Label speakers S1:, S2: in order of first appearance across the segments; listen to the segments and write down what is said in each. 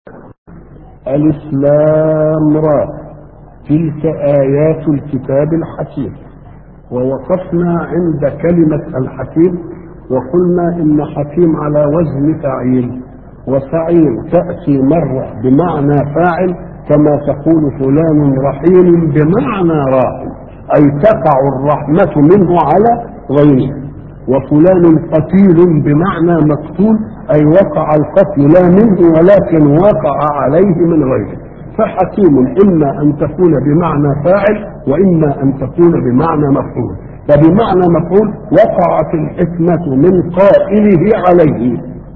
S1: الإسلام را تلك آيات الكتاب الحكيم ووقفنا عند كلمة الحكيم وقلنا إن حكيم على وزن فعيل وفعيل تأتي مرة بمعنى فاعل كما تقول فلان رحيم بمعنى راحم أي تقع الرحمة منه على غيره وفلان قتيل بمعنى مقتول أي وقع القتل لا منه ولكن وقع عليه من غيره فحكيم إما أن تكون بمعنى فاعل وإما أن تكون بمعنى مفعول فبمعنى مفعول وقعت الحكمة من قائله عليه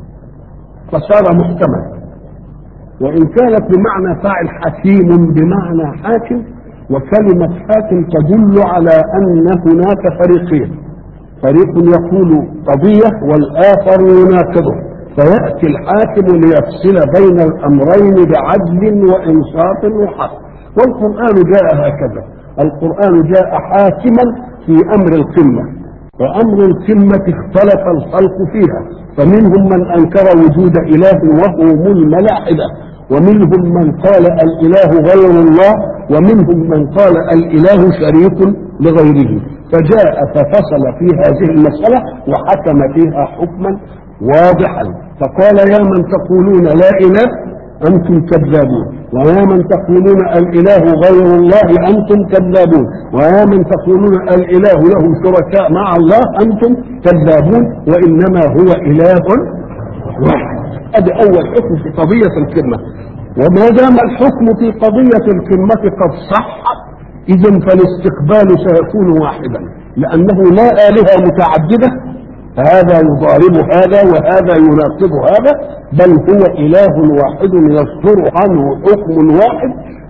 S1: فصار محتمل وإن كانت بمعنى فاعل حكيم بمعنى حاكم وكلمة حاكم تدل على أن هناك فريقين فريق يقول قضية والآخر يناقضه فيأتي الحاكم ليفصل بين الأمرين بعدل وإنصاف وحق والقرآن جاء هكذا القرآن جاء حاكما في أمر القمة وأمر القمة اختلف الخلق فيها فمنهم من أنكر وجود إله وهم الملاحدة ومنهم من قال الإله غير الله ومنهم من قال الإله شريك لغيره فجاء ففصل في هذه المسألة وحكم فيها حكما واضحا فقال يا من تقولون لا إله أنتم كذابون ويا من تقولون الإله غير الله أنتم كذابون ويا من تقولون الإله له شركاء مع الله أنتم كذابون وإنما هو إله واحد هذا أول حكم في قضية الكلمة وما دام الحكم في قضية الكلمة قد صح إذا فالاستقبال سيكون واحدا لأنه لا آلهة متعددة هذا يضارب هذا وهذا يناقض هذا بل هو إله واحد يصدر عنه حكم واحد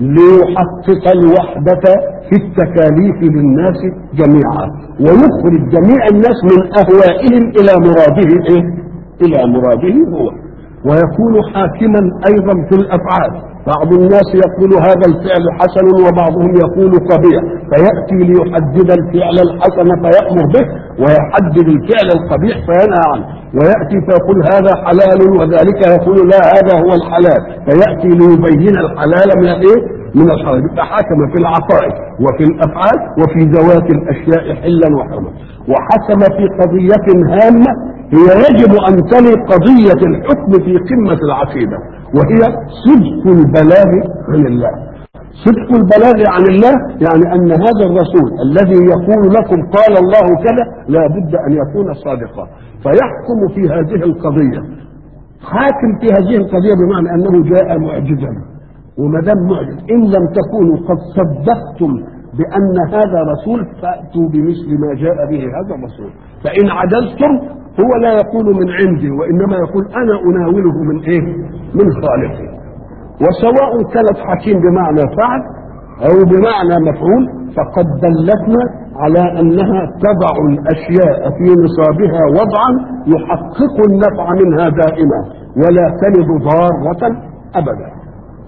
S1: ليحقق الوحدة في التكاليف للناس جميعا ويخرج جميع الناس من أهوائهم إلى مراده إيه؟ إلى مراده هو ويكون حاكما أيضا في الأفعال بعض الناس يقول هذا الفعل حسن وبعضهم يقول قبيح فيأتي ليحدد الفعل الحسن فيأمر به ويحدد الفعل القبيح فينهى عنه ويأتي فيقول هذا حلال وذلك يقول لا هذا هو الحلال فيأتي ليبين الحلال من الايه؟ من الحرام يبقى حكم في العقائد وفي الافعال وفي ذوات الاشياء حلا وحرما وحكم في قضيه هامه هي يجب ان تلي قضيه الحكم في قمه العقيده وهي صدق البلاغ عن الله صدق البلاغ عن الله يعني ان هذا الرسول الذي يقول لكم قال الله كذا لا بد ان يكون صادقا فيحكم في هذه القضيه حاكم في هذه القضيه بمعنى انه جاء معجزا وما دام معجز ان لم تكونوا قد صدقتم بان هذا رسول فاتوا بمثل ما جاء به هذا الرسول فان عجزتم هو لا يقول من عندي وانما يقول انا اناوله من ايه؟ من خالقي وسواء كانت حكيم بمعنى فعل او بمعنى مفعول فقد دلتنا على انها تضع الاشياء في نصابها وضعا يحقق النفع منها دائما ولا تلد ضاره ابدا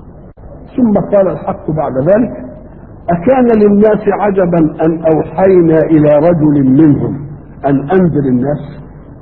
S1: ثم قال الحق بعد ذلك أكان للناس عجبا أن أوحينا إلى رجل منهم أن أنذر الناس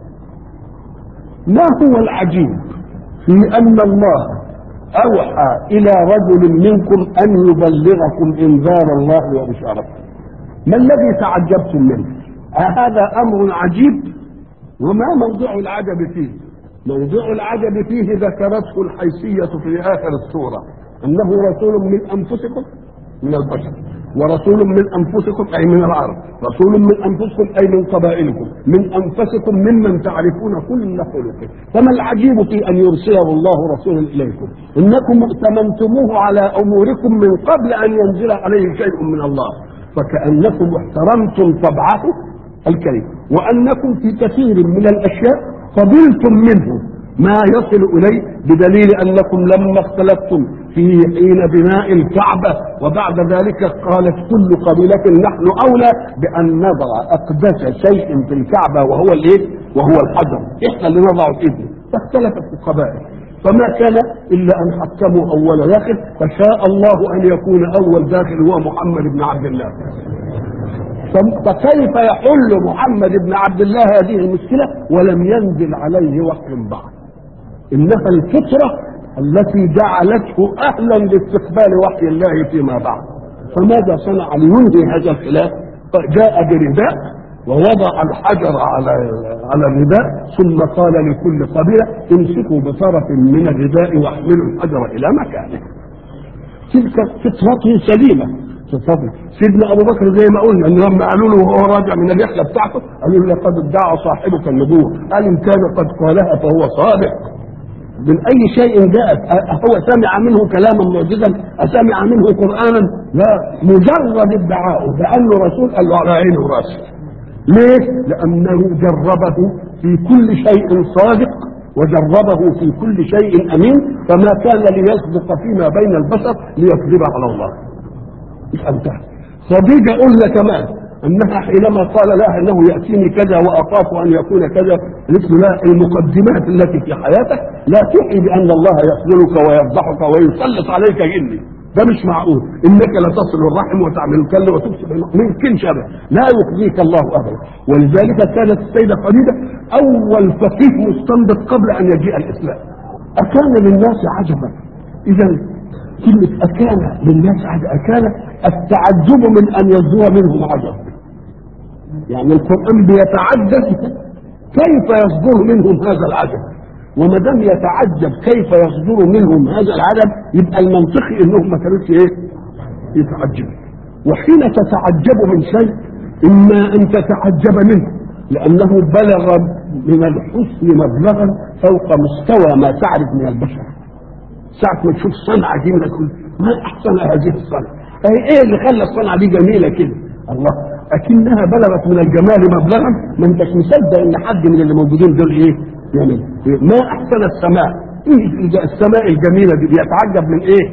S1: ما هو العجيب في أن الله أوحى إلى رجل منكم أن يبلغكم إنذار الله وبشارته ما الذي تعجبتم منه أهذا أمر عجيب وما موضوع العجب فيه موضوع العجب فيه ذكرته الحيثية في آخر السورة انه رسول من انفسكم من البشر ورسول من انفسكم اي من العرب رسول من انفسكم اي من قبائلكم من انفسكم ممن تعرفون كل خلقه فما العجيب في ان يرسله الله رسولا اليكم انكم ائتمنتموه على اموركم من قبل ان ينزل عليه شيء من الله فكانكم احترمتم طبعه الكريم وانكم في كثير من الاشياء قبلتم منه ما يصل اليه بدليل انكم لما اختلفتم في حين بناء الكعبه وبعد ذلك قالت كل قبيله نحن اولى بان نضع اقدس شيء في الكعبه وهو الايه؟ وهو الحجر، احنا اللي نضع الاذن، فاختلفت القبائل، فما كان الا ان حكموا اول داخل فشاء الله ان يكون اول داخل هو محمد بن عبد الله. فكيف يحل محمد بن عبد الله هذه المشكله ولم ينزل عليه وحي بعد؟ انها الفطره التي جعلته اهلا لاستقبال وحي الله فيما بعد فماذا صنع لينهي هذا الخلاف جاء برداء ووضع الحجر على على الرداء ثم قال لكل قبيله امسكوا بطرف من الرداء واحملوا الحجر الى مكانه تلك فطرته سليمه فطرته سيدنا ابو بكر زي ما قلنا ان لما قالوا له وهو راجع من الرحله بتاعته قالوا له لقد ادعى صاحبك النبوه قال ان كان قد قالها فهو صادق من اي شيء جاءت هو سمع منه كلاما معجزا اسمع منه قرانا لا مجرد ادعائه بانه رسول قال له على عينه وراسه ليه؟ لأنه جربه في كل شيء صادق وجربه في كل شيء أمين فما كان ليصدق فيما بين البشر ليكذب على الله. انتهى. خديجة قلنا كمان أنها حينما قال لها أنه يأتيني كذا وأخاف أن يكون كذا قالت له لا المقدمات التي في حياتك لا توحي بأن الله يخذلك ويفضحك ويسلط عليك جني ده مش معقول انك لا تصل الرحم وتعمل الكل وتكسب ممكن شبه لا يخزيك الله ابدا ولذلك كانت السيده خديجه اول فقيه مستنبط قبل ان يجيء الاسلام اكان للناس عجبا اذا كلمه اكان للناس عجبا اكان التعجب من ان يصدر منهم عجب يعني القران بيتعجب كيف يصدر منهم هذا العجب وما دام يتعجب كيف يصدر منهم هذا العدم يبقى المنطقي انهم ما كانوش ايه؟ يتعجبوا وحين تتعجب من شيء اما ان تتعجب منه لانه بلغ من الحسن مبلغا فوق مستوى ما تعرف من البشر ساعة ما تشوف صنعة جميلة تقول ما أحسن هذه الصنعة أي إيه اللي خلى الصنعة دي جميلة كده الله أكنها بلغت من الجمال مبلغا ما أنتش مصدق إن حد من اللي موجودين دول إيه يعني ما احسن السماء ايه السماء الجميله دي بيتعجب من ايه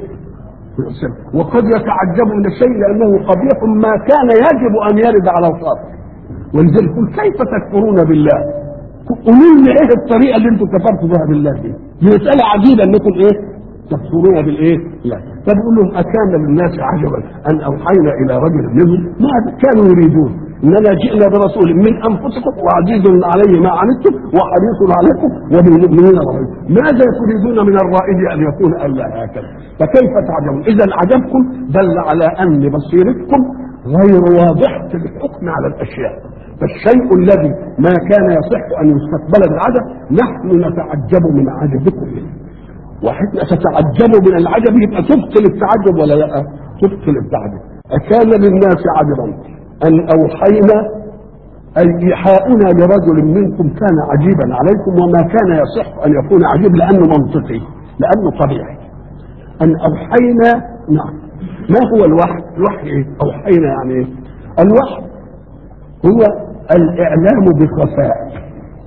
S1: وقد يتعجب من الشيء لانه قبيح ما كان يجب ان يرد على الخاطر ولذلك يقول كيف تكفرون بالله قولوا لي ايه الطريقه اللي انتم كفرتوا بها بالله دي دي مساله عجيبه انكم ايه تكفرون بالايه لا فبقول لهم اكان للناس عجبا ان اوحينا الى رجل منهم ما كانوا يريدون اننا جئنا برسول من انفسكم وعزيز عليه ما عنتم وحريص عليكم وبالمؤمنين رهيب ماذا تريدون من الرائد ان يكون الا هكذا فكيف تعجبون اذا عجبكم دل على ان بصيرتكم غير واضحه الحكم على الاشياء فالشيء الذي ما كان يصح ان يستقبل بالعجب نحن نتعجب من عجبكم منه وحين تتعجب من العجب يبقى تبطل التعجب ولا لا؟ تبطل التعجب أكان للناس عجبا أن أوحينا أي إيحاؤنا لرجل منكم كان عجيبا عليكم وما كان يصح أن يكون عجيب لأنه منطقي لأنه طبيعي أن أوحينا نعم ما هو الوحي؟ الوحي إيه؟ أوحينا يعني إيه؟ الوحي هو الإعلام بخفاء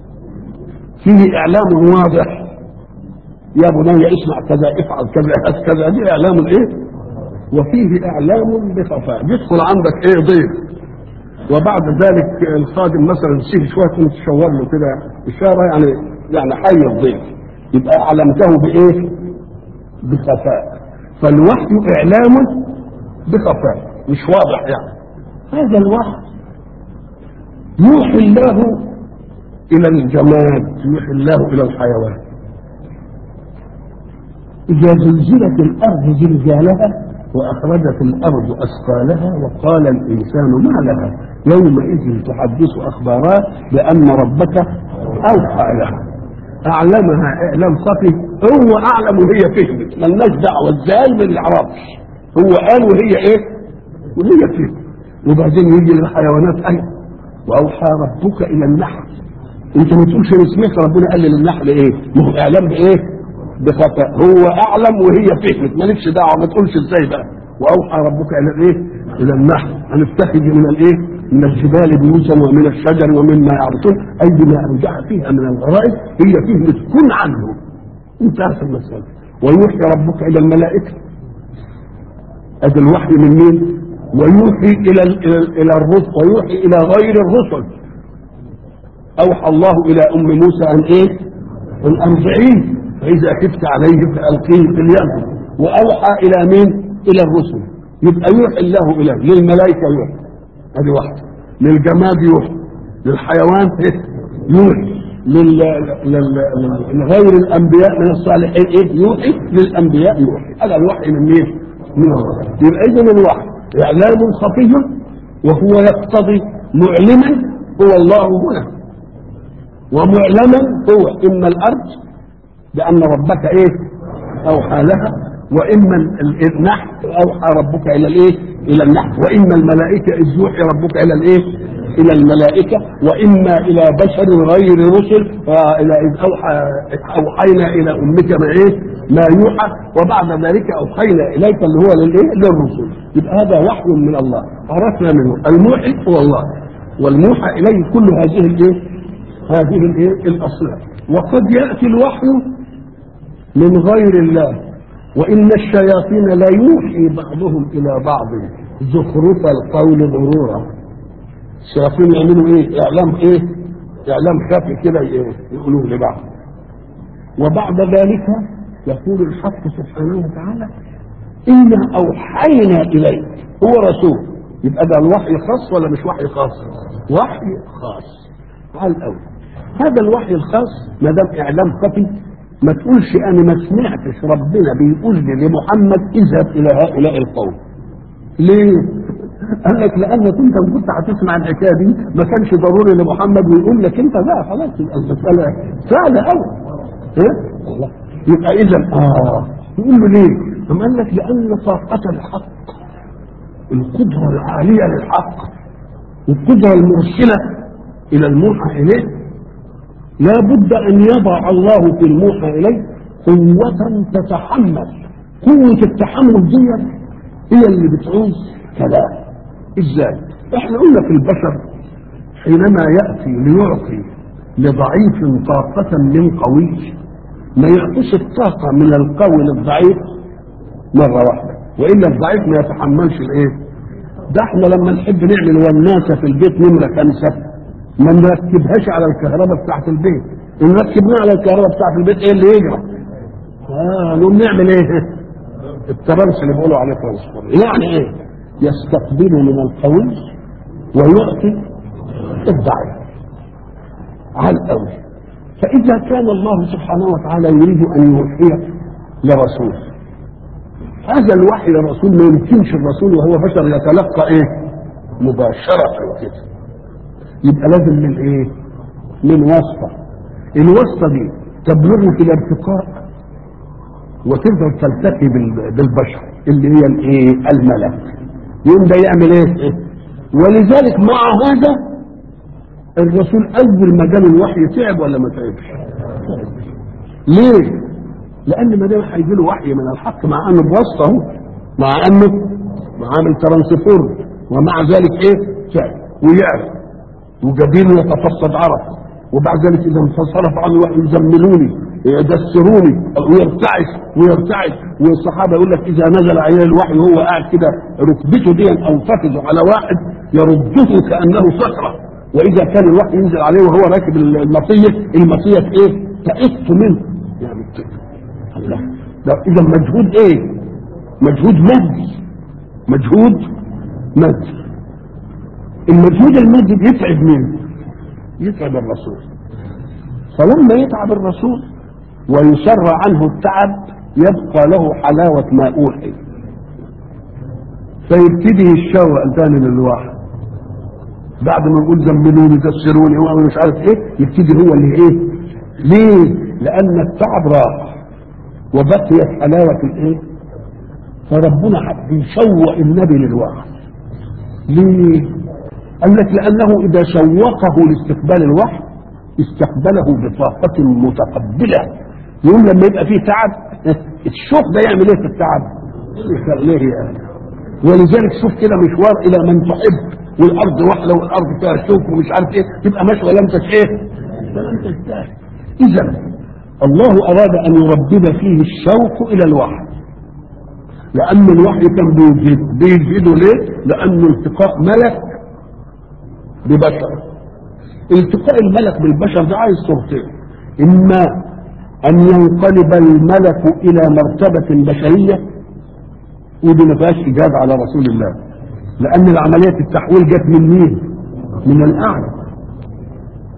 S1: فيه إعلام واضح يا بني اسمع كذا افعل كذا افعل كذا دي اعلام الايه وفيه اعلام بخفاء يدخل عندك ايه ضيف وبعد ذلك الخادم مثلا تسيب شويه كنت تشاور له كده اشاره يعني يعني حي الضيف يبقى اعلمته بايه؟ بخفاء فالوحي اعلام بخفاء مش واضح يعني هذا الوحي يوحي الله الى الجماد يوحي الله الى الحيوان إذا زلزلت الأرض زلزالها وأخرجت الأرض أثقالها وقال الإنسان ما لها يومئذ تحدث أخبارها بأن ربك أوحى لها أعلمها إعلام خفي هو أعلم وهي فهمت ملناش دعوة إزاي ما نعرفش هو قال وهي إيه؟ وهي فهمت وبعدين يجي للحيوانات أيضا وأوحى ربك إلى النحل أنت ما تقولش اسمك ربنا قال للنحل إيه؟ ما هو إعلام بإيه؟ بخطأ هو أعلم وهي فهمت مالكش دعوة ما تقولش إزاي بقى وأوحى ربك إلى الإيه؟ إلى النحل أن اتخذ من الإيه؟ من الجبال بيوتا ومن الشجر ومما يعرفون أي بما أرجع فيها من الغرائب هي فهمت كن عنه انتهت المسألة ويوحي ربك إلى الملائكة هذا الوحي من مين؟ ويوحي إلى إلى إلى الرسل ويوحي إلى غير الرسل أوحى الله إلى أم موسى أن إيه؟ أن أرجعيه فإذا خفت عليه فألقيه في اليم وأوحى إلى مين؟ إلى الرسل يبقى يوحي الله إليه للملائكة يوحي هذه واحدة للجماد يوحي للحيوان يوحي لل... لل... لغير الانبياء من الصالحين ايه يوحي للانبياء يوحي هذا الوحي من مين؟ من الله يبقى اذا الوحي اعلام خفي وهو يقتضي معلما هو الله هنا ومعلما هو اما الارض بان ربك ايه اوحى لها واما النحل اوحى ربك الى الايه الى النحل واما الملائكه اذ يوحي ربك الى الايه الى الملائكه واما الى بشر غير رسل الى اذ اوحى اوحينا الى امك ما ايه ما يوحى وبعد ذلك اوحينا اليك اللي هو للايه للرسل يبقى هذا وحي من الله عرفنا منه الموحي هو الله والموحى اليه كل هذه الايه هذه الايه الاصناف وقد ياتي الوحي من غير الله وان الشياطين لا يوحي بعضهم الى بعض زخرف القول غرورا الشياطين يعملوا ايه اعلام ايه اعلام خفي كده يقولوه لبعض وبعد ذلك يقول الحق سبحانه وتعالى انا اوحينا اليك هو رسول يبقى ده الوحي خاص ولا مش وحي خاص وحي خاص على الاول هذا الوحي الخاص ما دام اعلام خفي ما تقولش انا ما سمعتش ربنا بيقول لي لمحمد اذهب الى هؤلاء القوم ليه قال لك لانك انت كنت هتسمع الحكايه دي ما كانش ضروري لمحمد ويقول لك انت بقى خلاص المساله سهله قوي ها يبقى اذا اه يقول له ليه؟ أم قال لك لان طاقه الحق القدره العاليه للحق والقدره المرسله الى الموحى اليه لا بد ان يضع الله في الموحى اليه قوه تتحمل قوه التحمل دي هي اللي بتعوز كلام ازاي احنا قلنا في البشر حينما ياتي ليعطي لضعيف طاقة من قوي ما يعطيش الطاقة من القوي للضعيف مرة واحدة وإلا الضعيف ما يتحملش الإيه؟ ده احنا لما نحب نعمل وناسة في البيت نمرة خمسة ما نركبهاش على الكهرباء بتاعت البيت إن ركبناها على الكهرباء بتاعت البيت إيه اللي يجرى؟ آه نقوم نعمل إيه؟ الترنس اللي بيقولوا عليه ترانسفور يعني إيه؟ يستقبل من القوي ويعطي الضعيف على الأول فإذا كان الله سبحانه وتعالى يريد أن يوحي لرسول هذا الوحي للرسول ما يمكنش الرسول وهو بشر يتلقى ايه مباشرة كده يبقى لازم من ايه من واسطة الواسطة دي تبلغه في الارتقاء وتفضل تلتقي بالبشر اللي هي الايه الملك يوم ده يعمل ايه ولذلك مع هذا الرسول اول ما جاله الوحي تعب ولا ما تعبش ليه لان ما دام هيجي له وحي من الحق مع انه بواسطه اهو مع انه عامل ترانسفور ومع ذلك ايه تعب ويعرف وجبينه يتفصد عرق وبعد ذلك اذا انصرف عنه الوحي يزملوني يدسروني ويرتعش ويرتعش والصحابه يقول لك اذا نزل عليه الوحي وهو قاعد كده ركبته دي او فخذه على واحد يرده كانه صخره واذا كان الوحي ينزل عليه وهو راكب المطيه المطيه ايه؟ تئس منه يعني الله ده اذا مجهود ايه؟ مجهود مادي مجهود مادي المجهود المادي بيتعب مين؟ يتعب الرسول فلما يتعب الرسول ويسر عنه التعب يبقى له حلاوة ما أوحي فيبتدي يشوق تاني للوحي بعد ما نقول زملوني كسروني ومش عارف ايه يبتدي هو اللي ايه ليه لان التعب راح وبقيت حلاوة الايه فربنا بيشوق النبي للوحي ليه قال لك لانه اذا شوقه لاستقبال الوحي استقبله بطاقة متقبلة يقول لما يبقى فيه تعب الشوق ده يعمل ايه في التعب يخليه يعني ولذلك شوف كده مشوار الى من تحب والارض واحده والارض فيها شوك ومش عارف ايه تبقى ماشي ولا انت ايه؟ ولا انت تستاهل اذا الله اراد ان يردد فيه الشوق الى الوحي لان الوحي كان بيجهد بيجهده ليه؟ لانه التقاء ملك ببشر التقاء الملك بالبشر ده عايز صورتين اما ان ينقلب الملك الى مرتبه بشريه ودي ما فيهاش اجابه على رسول الله لان العمليه التحويل جت من مين من الاعلى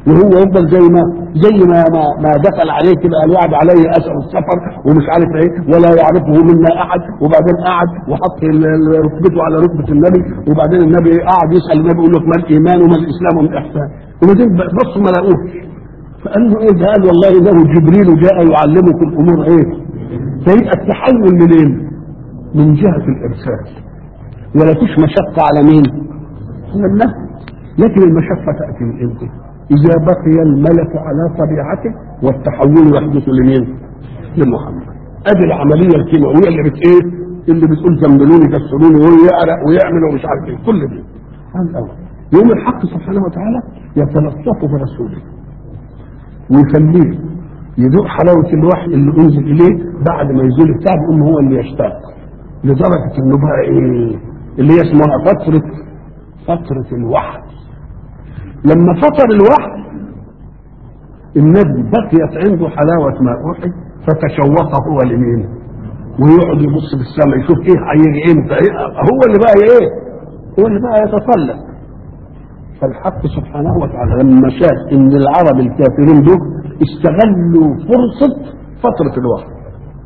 S1: وهو يفضل زي ما زي ما ما, ما دخل عليه كده الوعد عليه اثر السفر ومش عارف ايه ولا يعرفه منا احد وبعدين قعد وحط ال- ال- ركبته على ركبه النبي وبعدين النبي قعد يسال النبي يقول له ما الايمان وما الاسلام وما الاحسان وبعدين بصوا ما لقوش فقال له ايه ده قال والله انه جبريل جاء يعلمكم امور ايه فيبقى التحول منين؟ من جهه الارسال ولا فيش مشقه على مين؟ على النفس لكن المشقه تاتي من امتى؟ اذا بقي الملك على طبيعته والتحول يحدث لمين؟ لمحمد ادي العمليه الكيميائيه اللي بت ايه؟ اللي بتقول زملوني كسروني ويعرق ويعمل ومش عارف ايه كل دي هذا الأول. يوم الحق سبحانه وتعالى يتلطف برسوله ويخليه يذوق حلاوة الوحي اللي أنزل إليه بعد ما يزول التعب يقوم هو اللي يشتاق لدرجة إنه بقى إيه اللي هي اسمها فترة فترة الوحي لما فطر الوحي النبي بقيت عنده حلاوة ما أوحي فتشوق هو لمين ويقعد يبص في السماء يشوف ايه هيجي امتى إيه هو اللي بقى ايه هو اللي بقى يتسلق فالحق سبحانه وتعالى لما شاف ان العرب الكافرين دول استغلوا فرصة فترة الوحي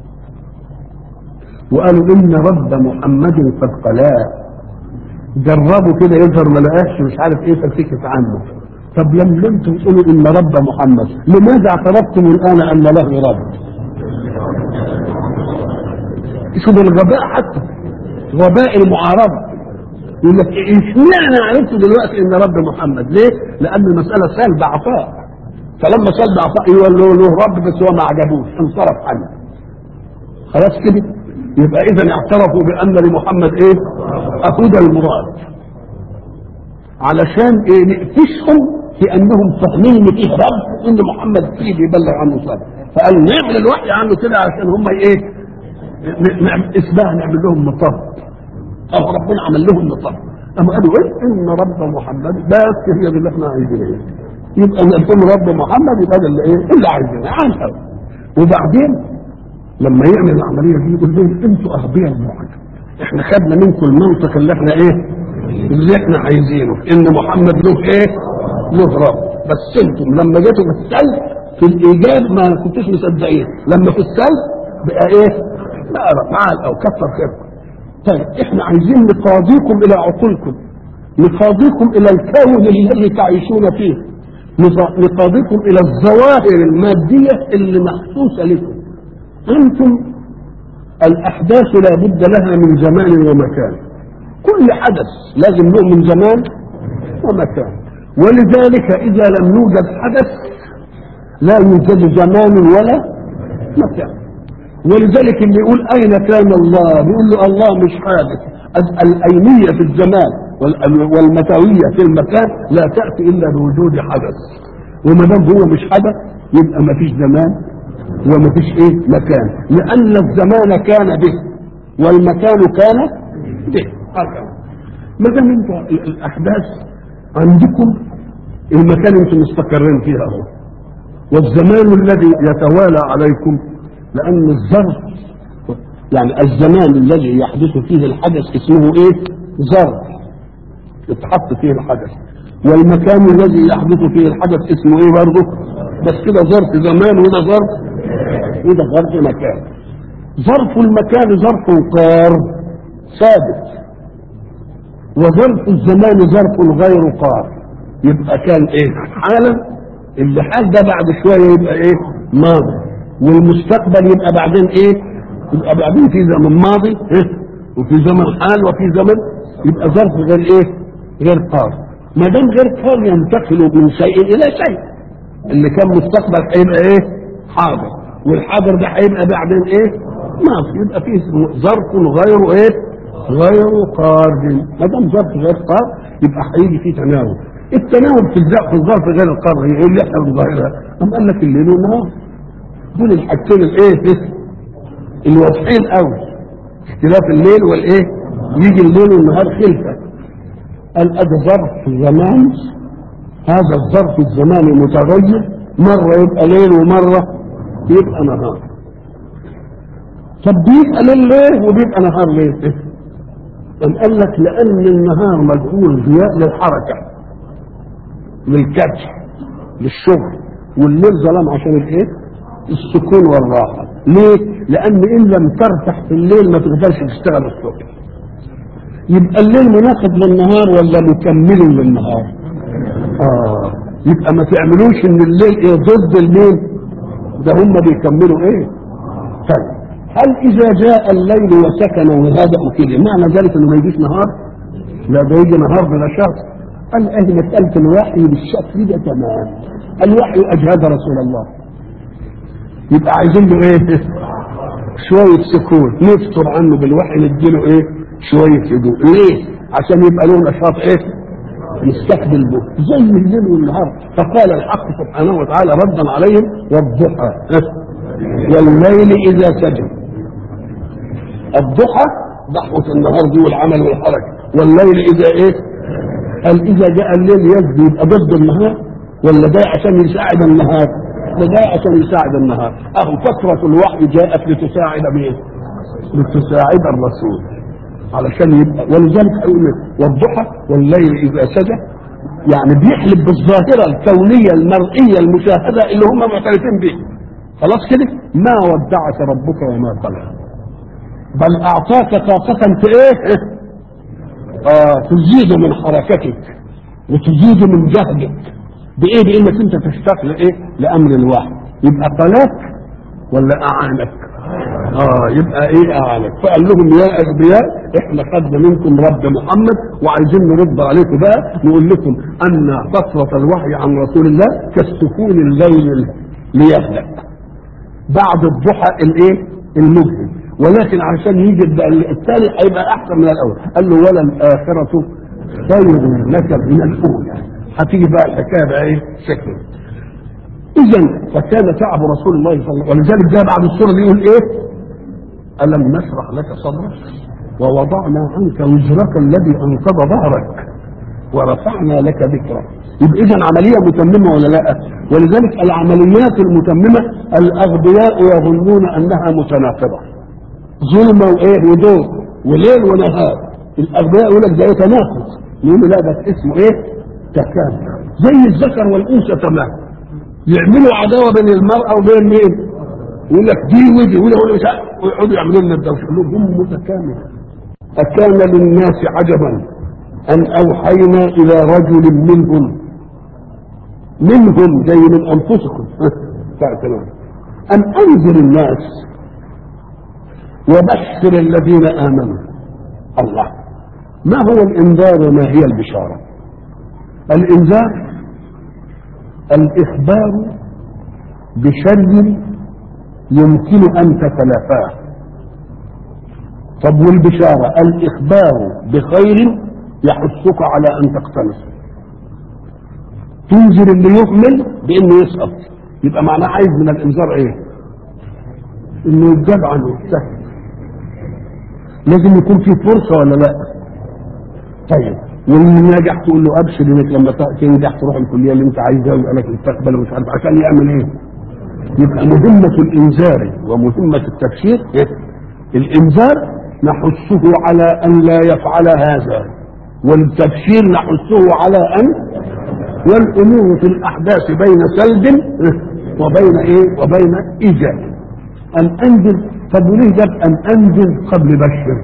S1: وقالوا ان رب محمد قد قلاه جربوا كده يظهر ما لقاش مش عارف ايه فسكت عنه طب لما انتم تقولوا ان رب محمد لماذا اعترفتم الان ان له رب شوف الغباء حتى غباء المعارضه يقول لك اشمعنى عرفت دلوقتي ان رب محمد ليه؟ لان المساله سلب عطاء فلما سلب عطاء يقول له له رب بس هو ما عجبوش انصرف عنه خلاص كده يبقى اذا اعترفوا بان لمحمد ايه؟ اخوذ المراد علشان ايه نقفشهم في انهم فاهمين ان فيه رب وان محمد فيه بيبلغ عنه صالح فقالوا نعمل الوحي عنه كده عشان هم ايه؟ نعمل اسمها نعمل لهم مطب او ربنا عمل لهم مطب اما قالوا ايه ان رب محمد بس هي دي اللي احنا عايزينها يبقى نقول رب محمد يبقى ده اللي ايه اللي عايزينها عنها وبعدين لما يعمل العمليه دي يقول لهم انتوا اغبياء المعجم احنا خدنا منكم المنطق اللي احنا ايه اللي احنا عايزينه ان محمد له ايه له رب بس انتم لما جيتوا في السلب في الايجاب ما كنتوش مصدقين لما في السلب بقى ايه لا معال او كثر خيركم طيب احنا عايزين نقاضيكم الى عقولكم نقاضيكم الى الكون الذي تعيشون فيه نقاضيكم الى الظواهر المادية اللي محسوسة لكم انتم الاحداث لا بد لها من زمان ومكان كل حدث لازم له من زمان ومكان ولذلك اذا لم يوجد حدث لا يوجد زمان ولا مكان ولذلك اللي يقول اين كان الله بيقول له الله مش حادث الاينيه في الزمان والمتويه في المكان لا تاتي الا بوجود حدث وما دام هو مش حدث يبقى ما فيش زمان وما فيش ايه مكان لان الزمان كان به والمكان كان به هكذا ما دام انت الاحداث عندكم المكان انتم مستقرين فيها اهو والزمان الذي يتوالى عليكم لأن الظرف يعني الزمان الذي يحدث فيه الحدث اسمه ايه؟ ظرف يتحط فيه الحدث والمكان الذي يحدث فيه الحدث اسمه ايه برضه؟ بس كده ظرف زمان وده ظرف وده ظرف مكان ظرف المكان ظرف قار ثابت وظرف الزمان ظرف غير قار يبقى كان ايه؟ حالا اللي حال ده بعد شويه يبقى ايه؟ ماضي والمستقبل يبقى بعدين ايه يبقى بعدين في زمن ماضي إيه؟ وفي زمن حال وفي زمن يبقى ظرف غير ايه غير قار ما دام غير قار ينتقل من شيء الى شيء اللي كان مستقبل هيبقى ايه حاضر والحاضر ده هيبقى بعدين ايه ماضي يبقى فيه ظرف غير ايه غير قار ما دام ظرف غير قار يبقى هيجي فيه تناول التناول في في الظرف غير القار ايه اللي احنا بنظاهرها أم قال لك الليل والنهار دول الحاجتين الايه الواضحين قوي اختلاف الليل والايه يجي الليل والنهار خلفه قال ادي ظرف زمان هذا الظرف الزماني متغير مره يبقى ليل ومره يبقى نهار طب بيبقى ليل ليه وبيبقى نهار ليه؟ قام قال لك لان النهار مجعول ضياء للحركه للكبش للشغل والليل ظلام عشان الايه السكون والراحه ليه لان ان لم ترتاح في الليل ما تقدرش تشتغل الصبح يبقى الليل مناسب للنهار ولا مكمل للنهار اه يبقى ما تعملوش ان الليل ايه ضد الليل ده هم بيكملوا ايه طيب هل اذا جاء الليل وسكن وهدأ كده معنى ذلك انه ما يجيش نهار لا ده يجي نهار بلا شهر قال اهل مسألة الوحي بالشكل ده تمام الوحي اجهد رسول الله يبقى عايزين له ايه شوية سكون نفطر عنه بالوحي نديله ايه شوية هدوء ليه عشان يبقى له نشاط ايه يستقبل به زي الليل والنهار فقال الحق سبحانه وتعالى ردا عليهم والضحى والليل اذا سجد الضحى ضحوة النهار دي والعمل والحركة والليل اذا ايه قال اذا جاء الليل يجدي يبقى ضد النهار ولا ده عشان يساعد النهار ده ده عشان يساعد النهار اهو فترة الوحي جاءت لتساعد مين لتساعد الرسول علشان يبقى ولذلك هيقول والضحى والليل اذا سجى يعني بيحلب بالظاهره الكونيه المرئيه المشاهده اللي هم معترفين بها خلاص كده ما ودعك ربك وما قلى بل اعطاك طاقه في ايه اه تزيد من حركتك وتزيد من جهدك بايه بانك انت تشتغل ايه لامر الواحد يبقى قلاك ولا اعانك اه يبقى ايه اعانك فقال لهم يا اغبياء احنا خدنا منكم رب محمد وعايزين نرد عليكم بقى نقول لكم ان فترة الوحي عن رسول الله كالسكون الليل ليهدأ بعد الضحى الايه المجهد ولكن عشان يجي الثاني هيبقى احسن من الاول قال له ولا الاخرة خير لك من الاولى هتيجي بقى الحكايه بقى ايه شكل اذا فكان تعب رسول الله صلى الله عليه وسلم ولذلك ده بعد السوره دي يقول ايه الم نشرح لك صدرك ووضعنا عنك وزرك الذي انقض ظهرك ورفعنا لك ذكرك يبقى اذا عمليه متممه ولا لا ولذلك العمليات المتممه الاغبياء يظنون انها متناقضه ظلمه وايه ودور وليل ونهار الاغبياء يقول لك ده يتناقض يقولوا لا ده اسمه ايه تكامل زي الذكر والانثى تمام يعملوا عداوه بين المراه وبين مين يقول لك دي ودي ودي مش ويقعدوا يعملوا لنا الدوشه يقول لهم هم متكامل أكان للناس عجبا أن أوحينا إلى رجل منهم منهم زي من أنفسكم تمام أن أنذر الناس وبشر الذين آمنوا الله ما هو الإنذار وما هي البشارة الإنذار الإخبار بشر يمكن أن تتلافاه طب والبشارة الإخبار بخير يحثك على أن تقتنص تنذر اللي يؤمن بأنه يسقط يبقى معناه عايز من الإنذار إيه؟ إنه يتجاب عنه سهل لازم يكون في فرصة ولا لا؟ طيب واللي ناجح تقول له ابشر انك لما تنجح تروح الكليه اللي انت عايزها ويبقى لك مستقبل ومش عارف عشان يعمل ايه؟ يبقى مهمة الإنذار ومهمة التبشير إيه؟ الإنذار نحثه على أن لا يفعل هذا والتبشير نحثه على أن والأمور في الأحداث بين سلب وبين إيه وبين إيجاب أن أنزل طب وليه جاب أن أنزل قبل بشر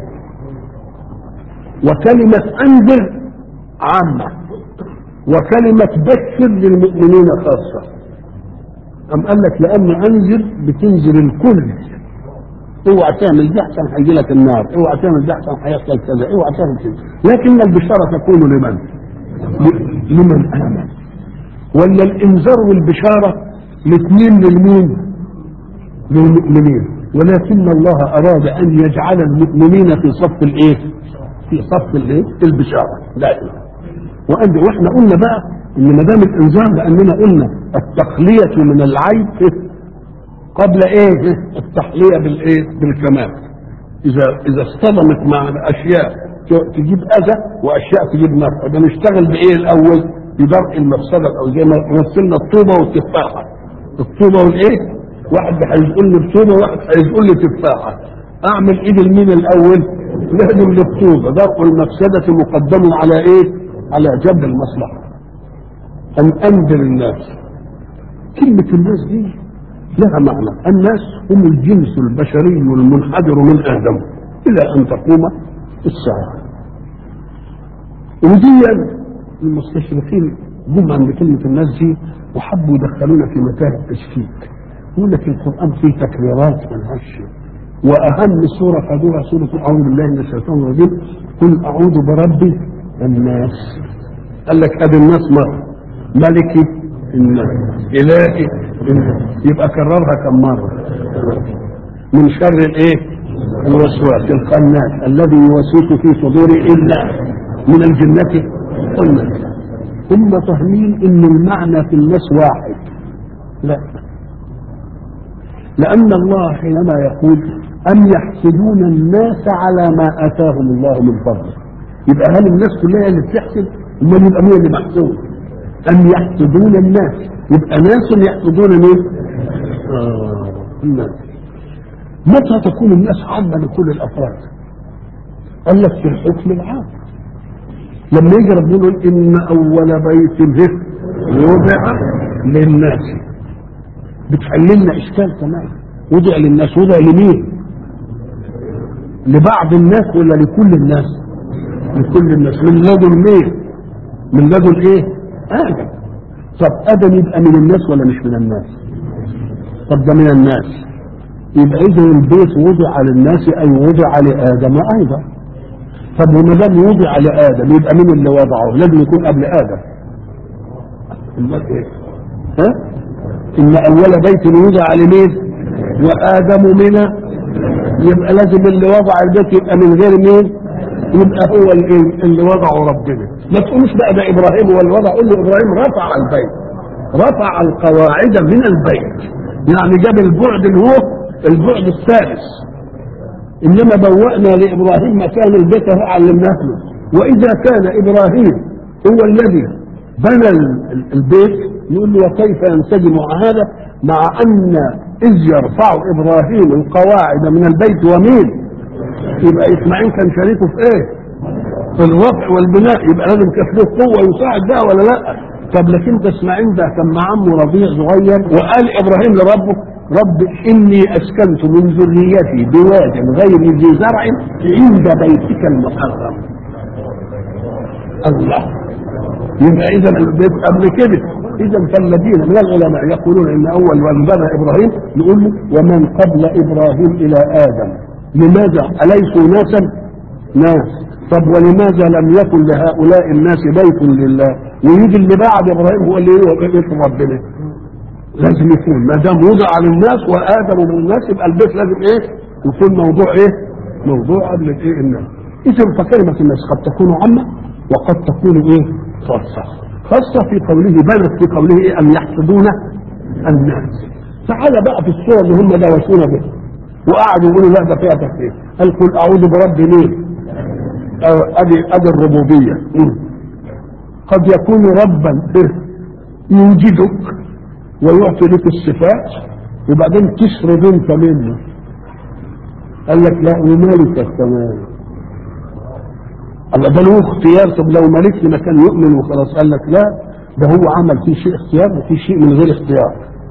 S1: وكلمة أنزل عامة وكلمة بشر للمؤمنين خاصة أم قال لك لأن أنزل بتنزل الكل اوعى تعمل ده عشان هيجي لك النار اوعى تعمل ده عشان هيحصل كذا اوعى تعمل كذا لكن البشارة تكون لمن لمن آمن ولا الإنذار والبشارة الاثنين للمين للمؤمنين ولكن الله أراد أن يجعل المؤمنين في صف الإيه في صف الإيه البشارة دائما وأن واحنا قلنا بقى ان ما دام الانذار لاننا قلنا التقليه من العيب قبل ايه التحليه بالايه بالكمال اذا اذا اصطدمت مع اشياء تجيب اذى واشياء تجيب نفع بنشتغل بايه الاول بدرء المفسده او زي ما مثلنا الطوبه والتفاحه الطوبه والايه واحد هيقول لي بطوبه وواحد هيقول لي تفاحه اعمل ايد المين الاول لازم للطوبه درء المفسده مقدم على ايه على جلب المصلحه أن أنذر الناس كلمة الناس دي لها معنى الناس هم الجنس البشري المنحدر من آدم إلى أن تقوم الساعة ودي المستشرقين جم عند كلمة الناس دي وحبوا يدخلونا في متاهة التشكيك يقول لك القرآن فيه تكريرات ملهاش وأهم سورة خدوها سورة أعوذ بالله من الشيطان الرجيم قل أعوذ برب الناس قال لك أدي الناس مرة ملكي الناس إلهي الناس يبقى كررها كم مرة من شر الإيه؟ الوسواس الخناس الذي يوسوس في صدور الناس من الجنة والناس هم فاهمين ان المعنى في الناس واحد لا لان الله حينما يقول ام يحسدون الناس على ما اتاهم الله من فضله يبقى هل الناس كلها اللي بتحسد امال يبقى مين اللي محسود ام يحسدون الناس يبقى ناس يحسدون مين آه الناس متى تكون الناس عامه لكل الافراد قال لك في الحكم العام لما يجي ربنا يقول ان اول بيت وضع للناس بتحل لنا اشكال كمان وضع للناس وضع لمين؟ لبعض الناس ولا لكل الناس؟ لكل الناس من لدن مين؟ من لدن ايه؟ ادم طب ادم يبقى من الناس ولا مش من الناس؟ طب ده من الناس يبقى اذا البيت وضع للناس اي وضع لادم ايضا طب وما دام وضع لادم يبقى مين اللي وضعه؟ لازم يكون قبل ادم. امال ايه؟ ها؟ ان اول بيت وضع لمين؟ وادم منى يبقى لازم اللي وضع البيت يبقى من غير مين؟ يبقى هو اللي, اللي وضعه ربنا. ما تقولوش بقى ده ابراهيم هو اللي وضع قول له ابراهيم رفع البيت. رفع القواعد من البيت. يعني جاب البعد اللي هو البعد الثالث. انما بوأنا لابراهيم مكان البيت علمناه له واذا كان ابراهيم هو الذي بنى البيت نقول له وكيف ينسجم مع هذا مع ان اذ يرفع ابراهيم القواعد من البيت ومين يبقى اسماعيل كان شريكه في ايه في الرفع والبناء يبقى لازم كان له قوه يساعد بقى ولا لا طب لكن ده اسماعيل ده كان مع عمه رضيع صغير وقال ابراهيم لربه رب إني أسكنت من ذريتي بواد غير ذي زرع عند بيتك المحرم الله يبقى إذا البيت قبل كده إذا فالذين من العلماء يقولون إن أول من بنى إبراهيم نقول له ومن قبل إبراهيم إلى آدم لماذا أليسوا ناسا؟ ناس طب ولماذا لم يكن لهؤلاء الناس بيت لله ويجي اللي بعد إبراهيم هو اللي هو بيت ربنا لازم يكون ما دام وضع للناس وادم من الناس يبقى البيت لازم ايه؟ يكون موضوع ايه؟ موضوع قبل الايه الناس. اذا فكلمه الناس قد تكون عامه وقد تكون ايه؟ خاصه. خاصه في قوله بلت في قوله ايه؟ ان يحسدون الناس. تعالى بقى في الصوره اللي هم دوشونا بها. وقعدوا يقولوا لا ده فيها تكفير. قال قل اعوذ برب مين؟ ادي ادي الربوبيه. قد يكون ربا يوجدك ويعطي لك الصفات وبعدين تشرب انت منه قال لك لا ومالك السماء الله ده له اختيار طب لو ملكني ما كان يؤمن وخلاص قال لك لا ده هو عمل فيه شيء اختيار وفي شيء من غير اختيار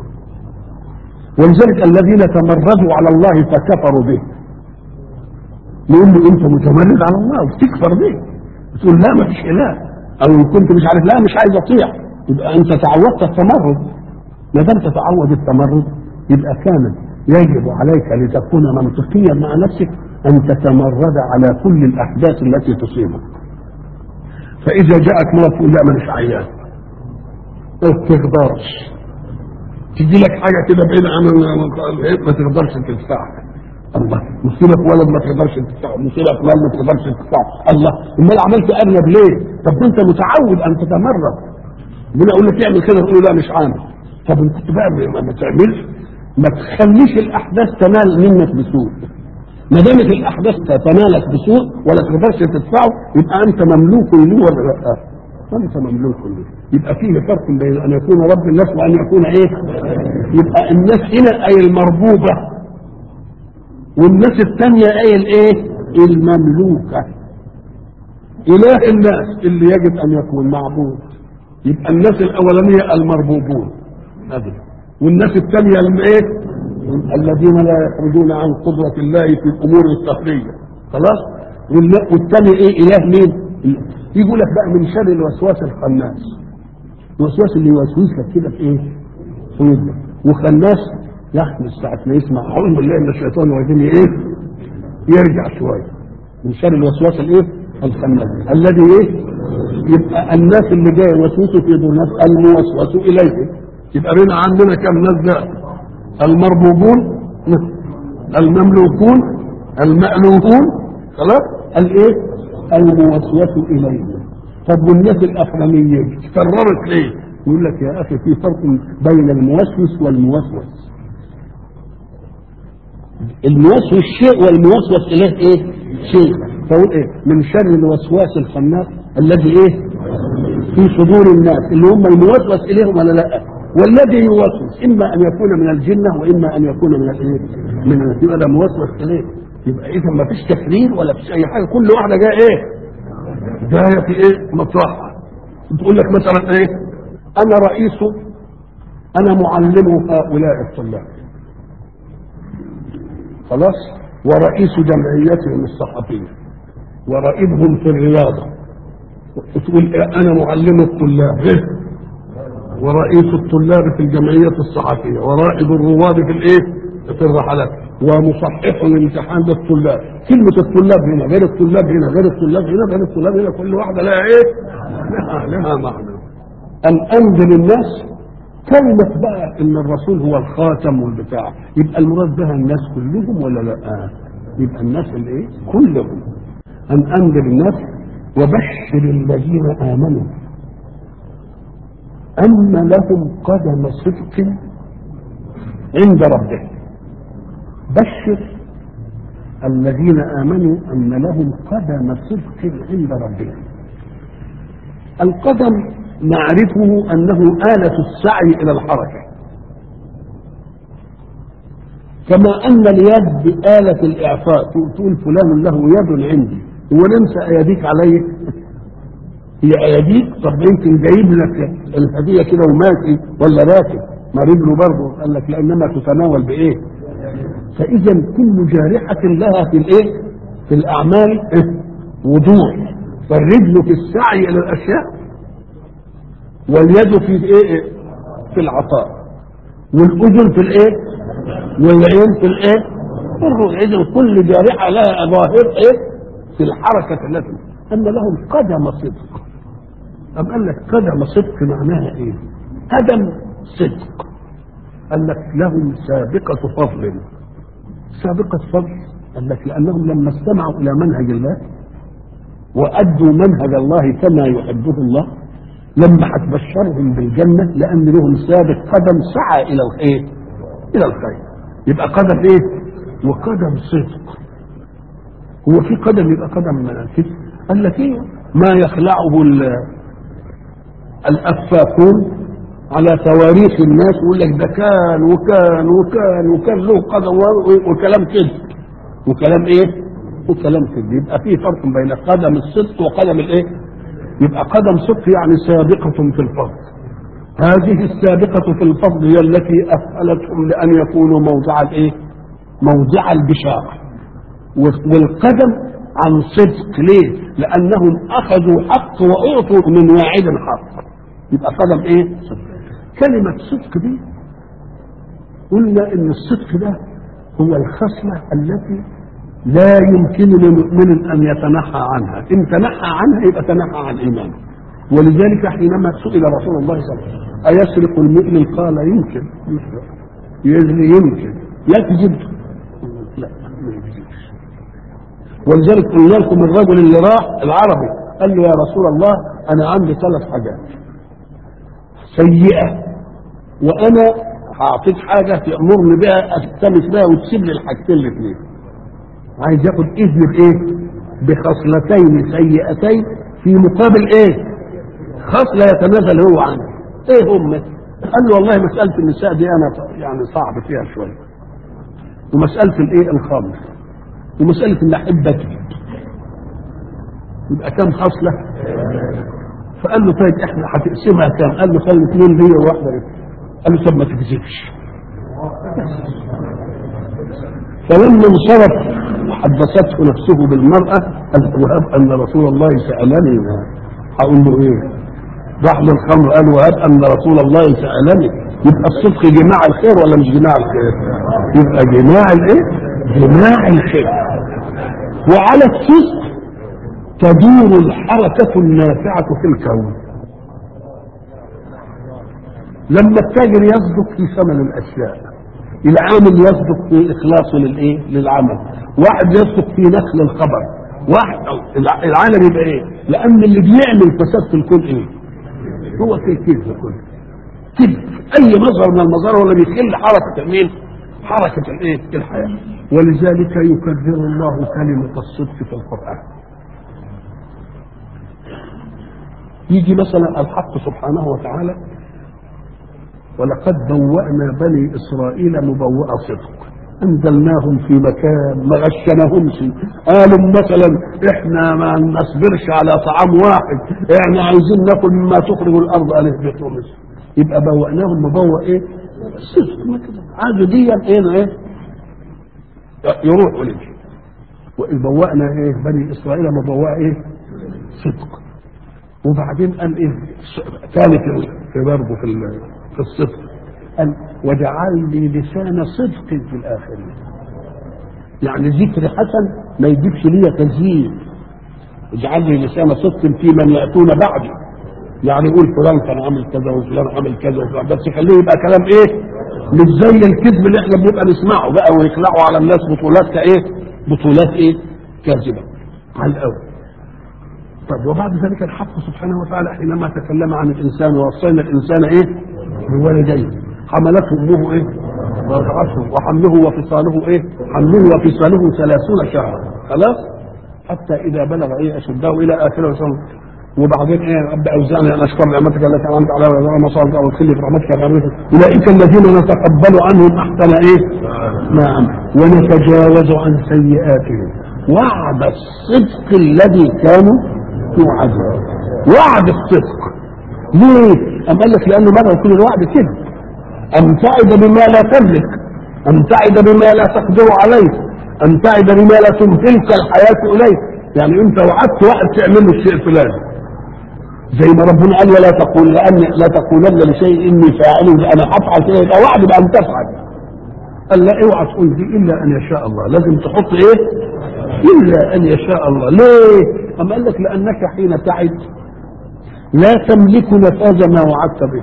S1: ولذلك الذين تمردوا على الله فكفروا به نقول له انت متمرد على الله وتكفر به تقول لا ما فيش اله او ان كنت مش عارف لا مش عايز اطيع يبقى انت تعودت التمرد ما دام تتعود التمرد يبقى كان يجب عليك لتكون منطقيا مع نفسك ان تتمرد على كل الاحداث التي تصيبك. فاذا جاءك مرض تقول لا مانيش عيان. ما تقدرش. تجي لك حاجه كده بعيد عن ما تقدرش تدفعها. الله مصيبه ولد ما تقدرش تدفعه، مصيبه مال ما تقدرش تدفعه، الله امال عملت ارنب ليه؟ طب انت متعود ان تتمرد. ربنا يقول لك اعمل كده تقول لا مش عامل. طب انت بقى ما تعملش ما تخليش الاحداث تنال منك بسوء ما دامت الاحداث تنالك بسوء ولا تقدرش تدفعه يبقى انت مملوك له ولا لا؟ انت مملوك له يبقى فيه فرق بين ان يكون رب الناس وان يكون ايه؟ يبقى الناس هنا اي المربوبه والناس الثانيه اي الايه؟ المملوكه اله الناس اللي يجب ان يكون معبود يبقى الناس الاولانيه المربوبون هذه والناس الثانيه اللي ايه الذين لا يخرجون عن قدرة الله في الأمور السهرية خلاص وال- والثاني إيه إله مين يقول لك بقى من شر الوسواس الخناس الوسواس اللي يوسوس لك كده في إيه في ودنك وخناس يحمل ساعة ما يسمع أعوذ بالله من الشيطان الرجيم إيه يرجع شوية من شر الوسواس الإيه الخناس الذي إيه يبقى الناس اللي جاي يوسوسوا في الناس الموسوس إليه يبقى بينا عندنا كم ناس ده المربوبون المملوكون المألوفون خلاص الايه الموسوس اليه طب والناس الاخرانيين كررت ليه يقول لك يا اخي في فرق بين الموسوس والموسوس الموسوس شيء والموسوس اليه ايه شيء فقول ايه من شر الوسواس الخناس الذي ايه في صدور الناس اللي هم الموسوس اليهم ولا لا والذي يوسوس اما ان يكون من الجنه واما ان يكون من الايه؟ من يبقى ده موسوس اليه يبقى اذا ما فيش تكرير ولا فيش اي حاجه كل واحده جايه ايه؟ جايه في ايه؟ مطرحها تقول لك مثلا ايه؟ انا رئيس انا معلم هؤلاء الطلاب خلاص ورئيس جمعيتهم الصحفيه ورائدهم في الرياضه تقول إيه انا معلم الطلاب إيه؟ ورئيس الطلاب في الجمعية الصحفية ورائد الرواد في الايه؟ في الرحلات ومصحح الامتحان للطلاب كلمة الطلاب هنا غير الطلاب هنا غير الطلاب هنا غير الطلاب هنا كل واحدة لها ايه؟ لها لها معنى أن أنزل الناس كلمة بقى إن الرسول هو الخاتم والبتاع يبقى المراد بها الناس كلهم ولا لا؟ يبقى الناس الايه؟ كلهم أن أنزل الناس وبشر الذين آمنوا أن لهم قدم صدق عند ربهم بشر الذين آمنوا أن لهم قدم صدق عند ربهم القدم نعرفه أنه آلة السعي إلى الحركة كما أن اليد آلة الإعفاء تقول فلان له يد عندي وننسى أيديك عليه هي اياديك طب يمكن جايب لك الهديه كده وماشي ولا راكب ما رجله برضه قال لك لانما تتناول بايه؟ فاذا كل جارحه لها في الايه؟ في الاعمال إيه؟ وضوح فالرجل في السعي الى الاشياء واليد في ايه؟ في العطاء والاذن في الايه؟ والعين في الايه؟ في الرؤيه اذا كل جارحه لها ظاهر ايه؟ في الحركه التي ان لهم قدم صدق أم قال لك قدم صدق معناها ايه قدم صدق قال لك لهم سابقة فضل سابقة فضل قال لك لأنهم لما استمعوا إلى منهج الله وأدوا منهج الله كما يحبه الله لما هتبشرهم بالجنة لأن لهم سابق قدم سعى إلى الخير إلى الخير يبقى قدم إيه؟ وقدم صدق هو في قدم يبقى قدم كده قال لك ايه ما يخلعه الافاكون على تواريخ الناس يقول لك ده كان وكان وكان وكان له قدم وكلام كذب وكلام ايه؟ وكلام كذب يبقى في فرق بين قدم الصدق وقدم الايه؟ يبقى قدم صدق يعني سابقة في الفضل هذه السابقة في الفضل هي التي أهلتهم لأن يكونوا موضع الايه؟ موضع البشارة والقدم عن صدق ليه؟ لأنهم أخذوا حق وأعطوا من واعد حق يبقى قدم إيه؟ صدق كلمة صدق دي قلنا إن الصدق ده هو الخصلة التي لا يمكن لمؤمن أن يتنحى عنها إن تنحى عنها يبقى تنحى عن إيمانه ولذلك حينما سئل رسول الله صلى الله عليه وسلم أيسرق المؤمن قال يمكن يزني يمكن يكذب لا ما يكذبش ولذلك قلنا لكم الرجل اللي راح العربي قال له يا رسول الله انا عندي ثلاث حاجات سيئه وانا هعطيك حاجه تامرني بها التمس بها وتسيب لي الحاجتين الاثنين عايز ياخد اذن بايه؟ بخصلتين سيئتين في مقابل ايه؟ خصله يتنازل هو عنها ايه هم؟ قال له والله مساله النساء دي انا يعني صعب فيها شويه ومساله الايه؟ الخمر ومسألة إن أحب أكذب يبقى كم خصلة؟ فقال له طيب إحنا هتقسمها كام؟ قال له خلي اثنين ليا وواحدة لك قال له طب ما تكذبش فلما انصرف وحدثته نفسه بالمرأة قال وهب أن رسول الله سألني هقول له إيه؟ راح للخمر قال وهب أن رسول الله سألني يبقى الصدق جماع الخير ولا مش جماع الخير؟ يبقى جماع الإيه؟ جماع الخير وعلى الصدق تدور الحركة النافعة في الكون لما التاجر يصدق في ثمن الاشياء العامل يصدق في اخلاصه للايه للعمل واحد يصدق في نقل الخبر واحد الع- العالم يبقى ايه لان اللي بيعمل فساد في الكون ايه هو في الكذب كله كذب اي مظهر من المظاهر ولا بيخل حركه مين حركه الايه الحياه ولذلك يكرر الله كلمه الصدق في القران يجي مثلا الحق سبحانه وتعالى ولقد بوأنا بني إسرائيل مبوأ صدق أنزلناهم في مكان ما غشناهمش قالوا مثلا إحنا ما نصبرش على طعام واحد إحنا عايزين ناكل مما تخرج الأرض ألف بيت ومصر يبقى بوأناهم مبوأ إيه؟ صدق ما كده عادوا دي إيه إيه؟ يروحوا ليه وإذ بوأنا إيه بني إسرائيل مبوأ إيه؟ صدق وبعدين قال ايه ثالث في برضه في ال- في الصدق قال واجعل لي لسان صدق في الاخرين يعني ذكر حسن ما يجيبش لي تزيين اجعل لي لسان صدق في من ياتون بعدي يعني يقول فلان كان عامل كذا وفلان عامل كذا وفلان بس خليه يبقى كلام ايه مش زي الكذب اللي احنا بنبقى نسمعه بقى ويخلعوا على الناس بطولات كايه بطولات ايه كاذبه على الاول طب وبعد ذلك الحق سبحانه وتعالى حينما تكلم عن الانسان ووصينا الانسان ايه؟ بوالديه حملته امه ايه؟ ووضعته وحمله وفصاله ايه؟ حمله وفصاله ثلاثون شهرا خلاص؟ حتى اذا بلغ ايه اشده الى اخره وصل وبعدين ايه رب اوزعني ان اشكر نعمتك التي انعمت علي وعلى مصائب وادخلني في رحمتك يا رب اولئك الذين نتقبل عنهم احسن ايه؟ نعم ونتجاوز عن سيئاتهم وعد الصدق الذي كانوا يوعدون وعد الصدق ليه؟ أم قال لك لأنه مرة يكون الوعد كذب أم تعد بما لا تملك أم تعد بما لا تقدر عليه أم تعد بما لا تمكنك الحياة إليه يعني أنت وعدت واحد تعمل له الشيء الفلاني زي ما ربنا قال ولا تقول لأن لا تقولن لشيء إني فاعل أنا هفعل كده يبقى وعد بأن تفعل قال لا اوعى تقول دي الا ان يشاء الله لازم تحط ايه الا ان يشاء الله ليه أم قال لك لانك حين تعد لا تملك نفاذ ما وعدت به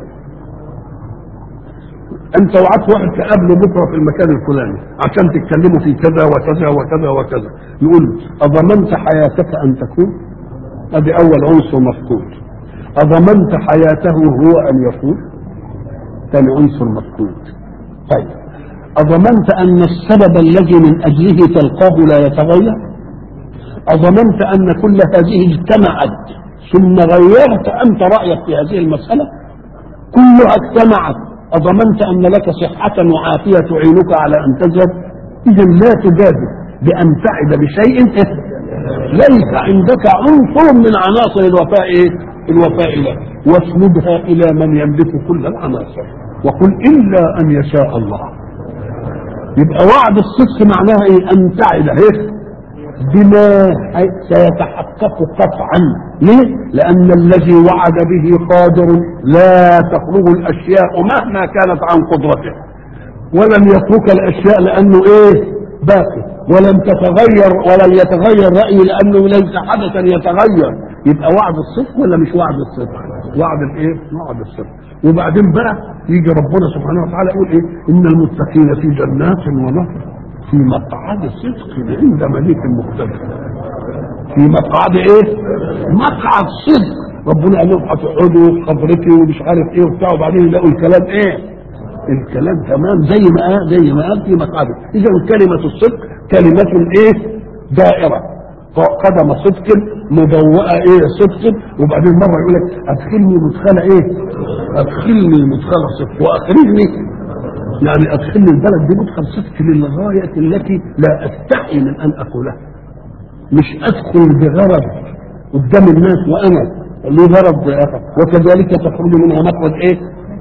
S1: انت وعدت واحد تقابله بكره في المكان الفلاني عشان تتكلموا في كذا وكذا وكذا وكذا يقول له اضمنت حياتك ان تكون ادي اول عنصر مفقود اضمنت حياته هو ان يكون ثاني عنصر مفقود طيب أضمنت أن السبب الذي من أجله تلقاه لا يتغير أضمنت أن كل هذه اجتمعت ثم غيرت أنت رأيك في هذه المسألة كلها اجتمعت أضمنت أن لك صحة وعافية تعينك على أن تذهب إذا لا تجادل بأن تعد بشيء ليس عندك عنصر من عناصر الوفاء الوفاء له واسندها إلى من يملك كل العناصر وقل إلا أن يشاء الله يبقى وعد الصدق معناها ايه ان تعد ايه بما سيتحقق قطعا ليه لان الذي وعد به قادر لا تخرج الاشياء مهما كانت عن قدرته ولن يترك الاشياء لانه ايه باقي ولن تتغير ولن يتغير رايه لانه ليس حدثا يتغير يبقى وعد الصدق ولا مش وعد الصدق وعد الايه وعد الصدق وبعدين بقى يجي ربنا سبحانه وتعالى يقول ايه ان المتقين في جنات ونهر في مقعد صدق عند مليك مقتدر في مقعد ايه مقعد صدق ربنا قال لهم هتقعدوا في خبرتي ومش عارف ايه وبتاع وبعدين يلاقوا الكلام ايه الكلام تمام زي ما قال زي ما قال في مقعده اذا كلمه الصدق كلمه ايه دائره قدم صدق مبوءة ايه صدق وبعدين مرة يقول لك ادخلني مدخل ايه ادخلني مدخل صدق واخرجني يعني ادخلني البلد دي مدخل صدق للغاية التي لا استحي من ان اقولها مش ادخل بغرض قدام الناس وانا لي غرض اخر وكذلك تخرج منها مخرج ايه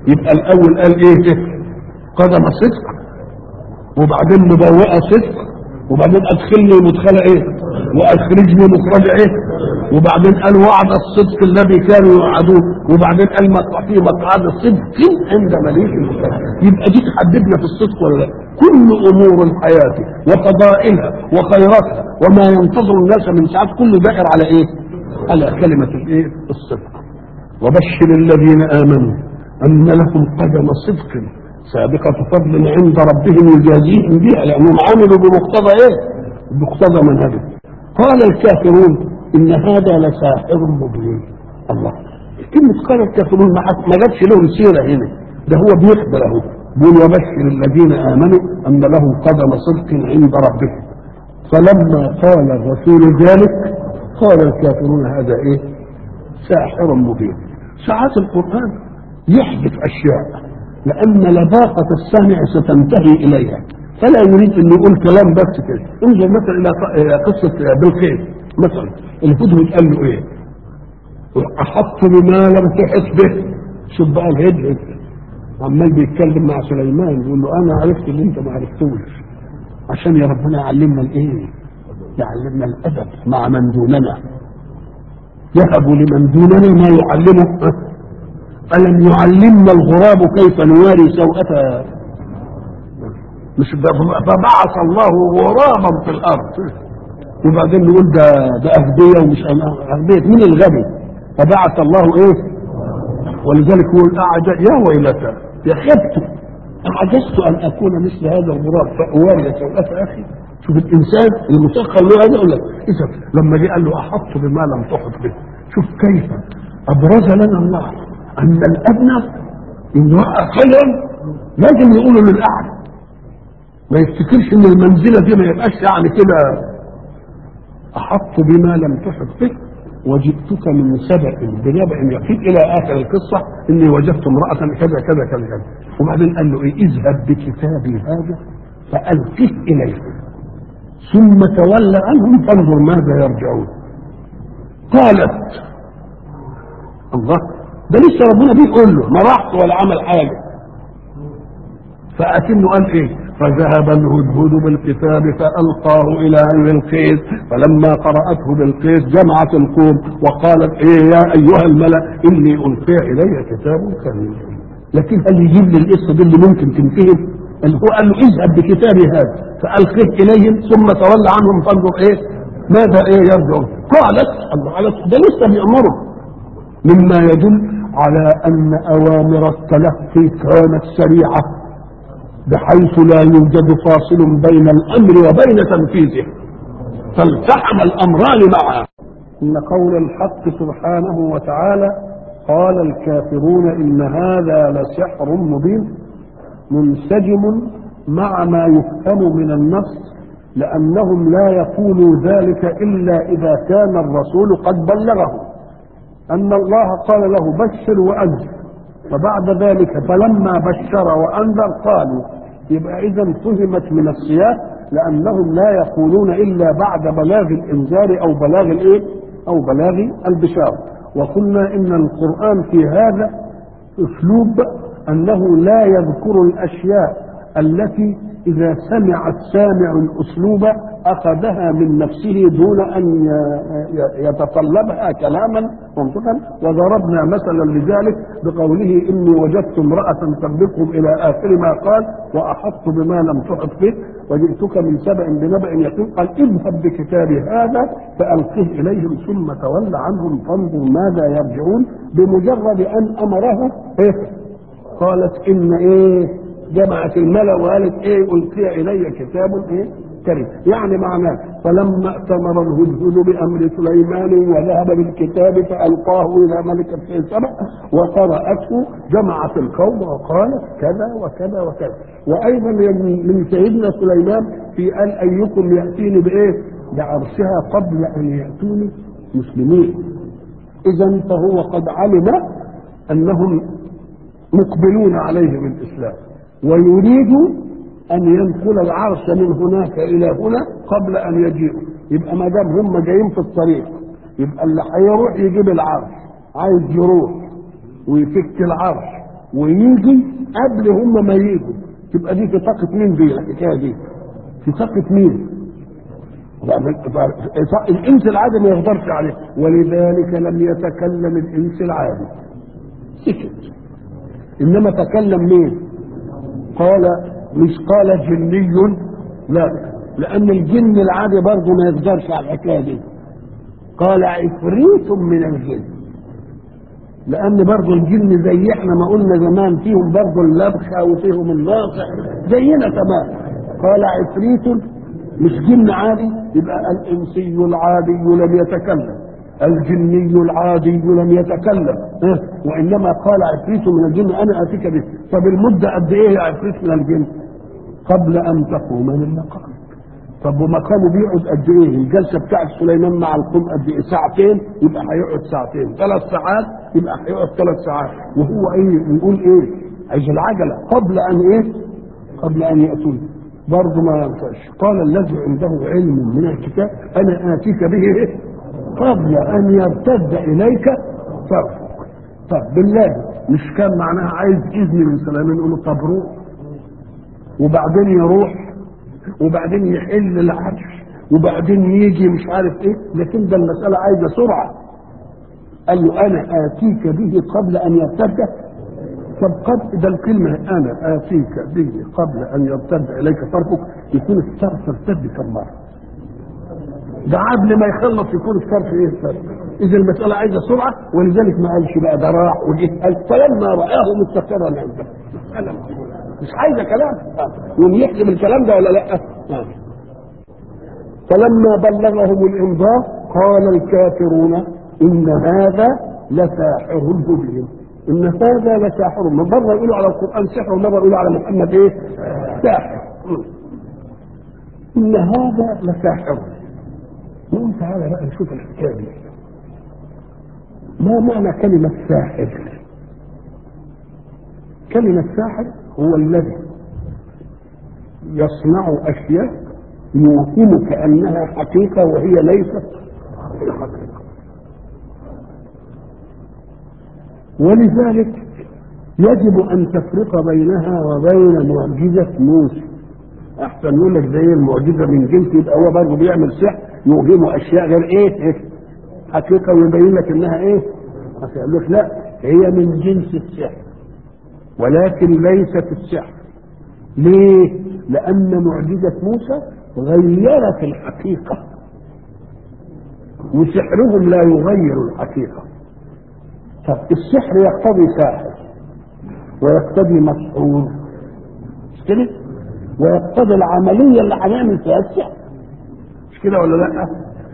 S1: يبقى الاول قال ايه قدم صدق وبعدين مبوئه صدق وبعدين ادخلني مدخل ايه واخرجني مخرج ايه وبعدين قال وعد الصدق الذي كانوا يوعدوه وبعدين قال مقطع فيه مقعد صدق عند مليك المرسل يبقى دي تحددنا في الصدق ولا لا كل امور الحياه وفضائلها وخيراتها وما ينتظر الناس من ساعات كله دائر على ايه على كلمه الايه الصدق وبشر الذين امنوا ان لهم قدم صدق سابقة فضل عند ربهم يجازيهم بها لأنهم عملوا بمقتضى إيه؟ بمقتضى منهجه. قال الكافرون إن هذا لساحر مبين. الله. كلمة قال الكافرون ما جابش لهم سيرة هنا. ده هو بيخبر أهو. بيقول وبشر الذين آمنوا أن لهم قدم صدق عند ربهم. فلما قال الرسول ذلك قال الكافرون هذا إيه؟ ساحر مبين. ساعات القرآن يحدث أشياء لأن لباقة السامع ستنتهي إليها فلا يريد أن يقول كلام بس كده انظر مثلا إلى إلى قصة بلقيس مثلا الهدهد قال له إيه؟ أحط بما لم تحط به شوف بقى الهدهد عمال بيتكلم مع سليمان يقول له أنا عرفت اللي أنت ما عرفتوش عشان يا ربنا يعلمنا الإيه؟ يعلمنا الأدب مع من دوننا يهب لمن دوننا ما يعلمه ألم يعلمنا الغراب كيف نواري سوءة مش فبعث الله غرابا في الأرض وبعدين نقول ده ده أغبية ومش أغبية مين الغبي فبعث الله إيه ولذلك يقول أعجب يا ويلتى يا خبت أعجزت أن أكون مثل هذا الغراب فأواري سوءة أخي شوف الإنسان المسخر له هذا يقول لك إذا لما جه قال له أحط بما لم تحط به شوف كيف أبرز لنا الله أن الأدنى إن رأى خيرا لازم يقوله للأعلى ما يفتكرش إن المنزلة دي ما يبقاش يعني كده أحط بما لم تحط به وجئتك من سبأ بنبأ يقين إلى آخر القصة إني وجدت امرأة كذا كذا كذا كذا وبعدين قال له إيه اذهب بكتابي هذا فألقه إليهم ثم تولى عنهم فانظر ماذا يرجعون قالت الله ده لسه ربنا بيقول له ما راحش ولا عمل حاجه فأتمه قال ايه فذهب الهدهد بالكتاب فألقاه إلى بلقيس فلما قرأته بلقيس جمعت القوم وقالت إيه يا أيها الملأ إني ألقي إلي كتاب كريم لكن هل يجيب لي القصة دي اللي ممكن تنتهي اللي هو قال له اذهب بكتابي هذا فألقيه إليهم ثم تولى عنهم فانظر إيه ماذا إيه يرجعون قالت الله قالت ده لسه بيأمره مما يدل على أن أوامر التلقي كانت سريعة بحيث لا يوجد فاصل بين الأمر وبين تنفيذه فالتحم الأمران معا إن قول الحق سبحانه وتعالى قال الكافرون إن هذا لسحر مبين منسجم مع ما يفهم من النص لأنهم لا يقولوا ذلك إلا إذا كان الرسول قد بلغه أن الله قال له بشر وأنذر فبعد ذلك فلما بشر وأنذر قالوا يبقى إذا فهمت من السياق لأنهم لا يقولون إلا بعد بلاغ الإنذار أو بلاغ الإيه؟ أو بلاغ البشارة وقلنا إن القرآن في هذا أسلوب أنه لا يذكر الأشياء التي إذا سمع السامع الأسلوب أخذها من نفسه دون أن يتطلبها كلاما منطقا وضربنا مثلا لذلك بقوله إني وجدت امرأة تملكهم إلى آخر ما قال وأحط بما لم تحط به وجئتك من سبأ بنبأ يقين قال اذهب بكتابي هذا فألقه إليهم ثم تول عنهم فانظر ماذا يرجعون بمجرد أن أمره إيه قالت إن إيه جمعت الملا وقالت ايه القي الي كتاب ايه كريم يعني معناه فلما ائتمر الهدهد بامر سليمان وذهب بالكتاب فالقاه الى ملكه في سبع وقراته جمعت القوم وقالت كذا وكذا وكذا وايضا من سيدنا سليمان في قال ايكم ياتيني بايه بعرشها قبل ان ياتوني مسلمين اذا فهو قد علم انهم مقبلون عليه بالاسلام ويريد ان ينقل العرش من هناك الى هنا قبل ان يجيئوا يبقى ما دام هم جايين في الطريق يبقى اللي هيروح يجيب العرش عايز يروح ويفك العرش ويجي قبل هم ما يجوا تبقى دي في طاقة مين دي الحكاية دي في طاقة مين الانس العادي ما يقدرش عليه ولذلك لم يتكلم الانس العادي سكت انما تكلم مين قال مش قال جني لا لان الجن العادي برضه ما يقدرش على الحكايه دي قال عفريت من الجن لان برضه الجن زي احنا ما قلنا زمان فيهم برضه اللبخه وفيهم الناصح زينا تمام قال عفريت مش جن عادي يبقى الانسي العادي لم يتكلم الجني العادي لم يتكلم اه؟ وانما قال عفريت من الجن انا اتيك به طب المده قد ايه يا عفريت من الجن قبل ان تقوم من مقام طب ومقامه بيقعد قد ايه الجلسه بتاعت سليمان مع القوم قد ايه ساعتين يبقى هيقعد ساعتين ثلاث ساعات يبقى هيقعد ثلاث ساعات وهو ايه يقول ايه عايز العجله قبل ان ايه قبل ان ياتون برضه ما ينفعش قال الذي عنده علم من الكتاب انا اتيك به قبل ان يرتد اليك طرفك طب بالله مش كان معناها عايز اذن من سليمان يقول له طب روح وبعدين يروح وبعدين يحل العرش وبعدين يجي مش عارف ايه لكن ده المساله عايزه سرعه قال له انا اتيك به قبل ان يرتد طب قد ده الكلمة أنا آتيك به قبل أن يرتد إليك طرفك يكون الطرف ارتد كم مرة ده قبل ما يخلص يكون الطرف إيه الطرف إذا المسألة عايزة سرعة ولذلك ما قالش بقى ده راح وجه قال فلما رآه مستقرا عنده مسألة مش عايزة كلام يوم يحسب الكلام ده ولا لا فلما بلغهم الإنذار قال الكافرون إن هذا لساحر مبين ان هذا لساحر من مره يقولوا على القران سحر ومره يقولوا على محمد ايه ساحر ان هذا لساحر نقول تعالى بقى نشوف الحكايه دي ما معنى كلمه ساحر كلمه ساحر هو الذي يصنع اشياء يوهم كانها حقيقه وهي ليست حقيقه ولذلك يجب ان تفرق بينها وبين معجزه موسى احسن يقول لك زي المعجزه من جنس يبقى هو برضه بيعمل سحر يوهمه اشياء غير ايه, إيه؟ حقيقه ويبين لك انها ايه يقول لك لا هي من جنس السحر ولكن ليست السحر ليه لان معجزه موسى غيرت الحقيقه وسحرهم لا يغير الحقيقه طب السحر يقتضي ساحر ويقتضي مسحور مش كده؟ ويقتضي العملية اللي هنعمل فيها السحر مش كده ولا لا؟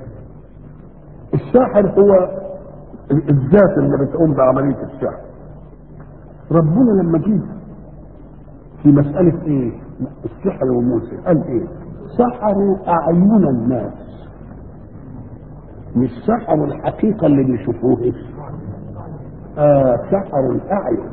S1: الساحر هو الذات اللي بتقوم بعملية السحر ربنا لما جه في مسألة ايه؟ السحر وموسى قال ايه؟ سحروا أعين الناس مش سحروا الحقيقة اللي بيشوفوها آه سحروا الاعين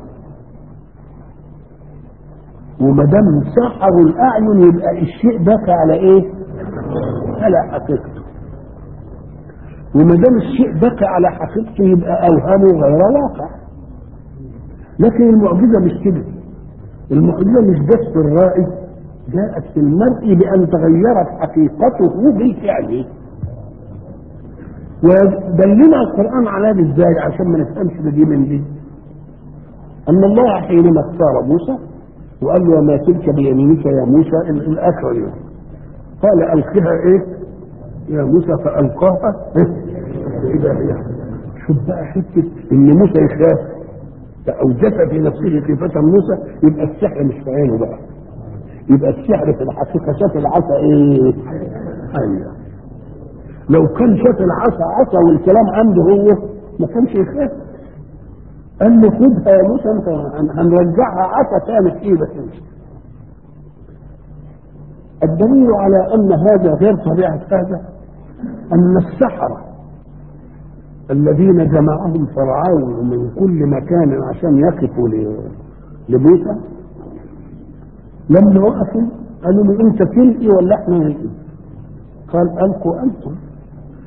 S1: وما دام سحروا الاعين يبقى الشيء بقى على ايه؟ على حقيقته وما دام الشيء بقى على حقيقته يبقى اوهامه غير واقع لكن المعجزه مش كده المعجزه مش بس الرائي جاءت في المرء بان تغيرت حقيقته بالفعل ودلنا القرآن على هذا ازاي عشان ما نفهمش دي من دي أن الله حينما اختار موسى وقال له وما تلك بيمينك يا موسى الآخر اليوم قال ألقها إيه يا موسى فألقاها إذا هي شوف بقى حتة إن موسى يخاف أوجس في نفسه خيفة موسى يبقى السحر مش في عينه بقى يبقى السحر في الحقيقة شاف العصا إيه أيوه لو كان شاف العصا عصا والكلام عنده هو ما كانش يخاف قال له خدها يا موسى انت هنرجعها عصا تاني في ايدك انت الدليل على ان هذا غير طبيعه هذا ان السحره الذين جمعهم فرعون من كل مكان عشان يقفوا لموسى لما وقفوا قالوا له انت تلقي ولا احنا نلقي؟ قال القوا انتم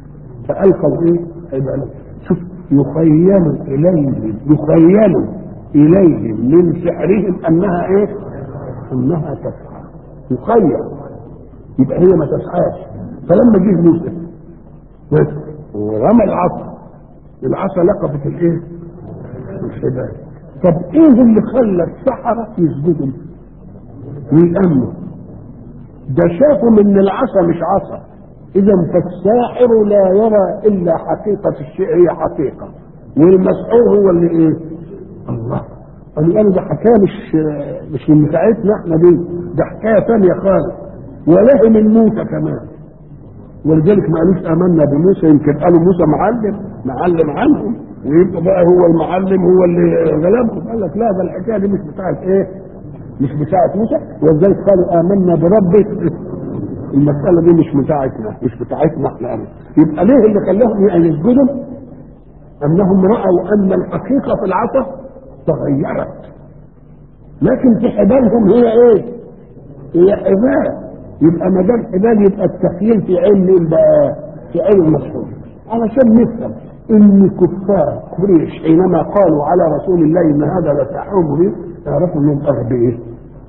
S1: فالقوا ايه؟ هيبقى شوف يخيل اليه يخيل اليهم من سحرهم انها ايه؟ انها تسعى يخير يبقى هي ما تسعاش فلما جه موسى ورمى العصا العصا لقبت الايه؟ الحبال طب ايه اللي خلى السحرة يسجدوا ويأمنوا ده شافوا من العصا مش عصا اذا فالساحر لا يرى الا حقيقة الشيء هي حقيقة والمسحور هو اللي ايه الله قالوا انا ده حكايه مش مش من بتاعتنا احنا دي ده حكايه ثانيه خالص وله من موسى كمان ولذلك ما قالوش امنا بموسى يمكن قالوا موسى معلم معلم عنهم ويبقى بقى هو المعلم هو اللي غلبهم قال لك لا ده الحكايه دي مش بتاعت ايه؟ مش بتاعت موسى ولذلك قالوا امنا بربك المساله دي مش بتاعتنا مش بتاعتنا احنا أبدا. يبقى ليه اللي خلاهم يسجدوا؟ انهم راوا ان الحقيقه في العصا تغيرت لكن في حبالهم هي ايه؟ هي حبال يبقى ما دام حبال يبقى التخيل في علم مين بقى؟ في علم المسحور علشان نفهم ان كفار قريش حينما قالوا على رسول الله ان هذا لساحر مبين اعرفوا انهم اغبياء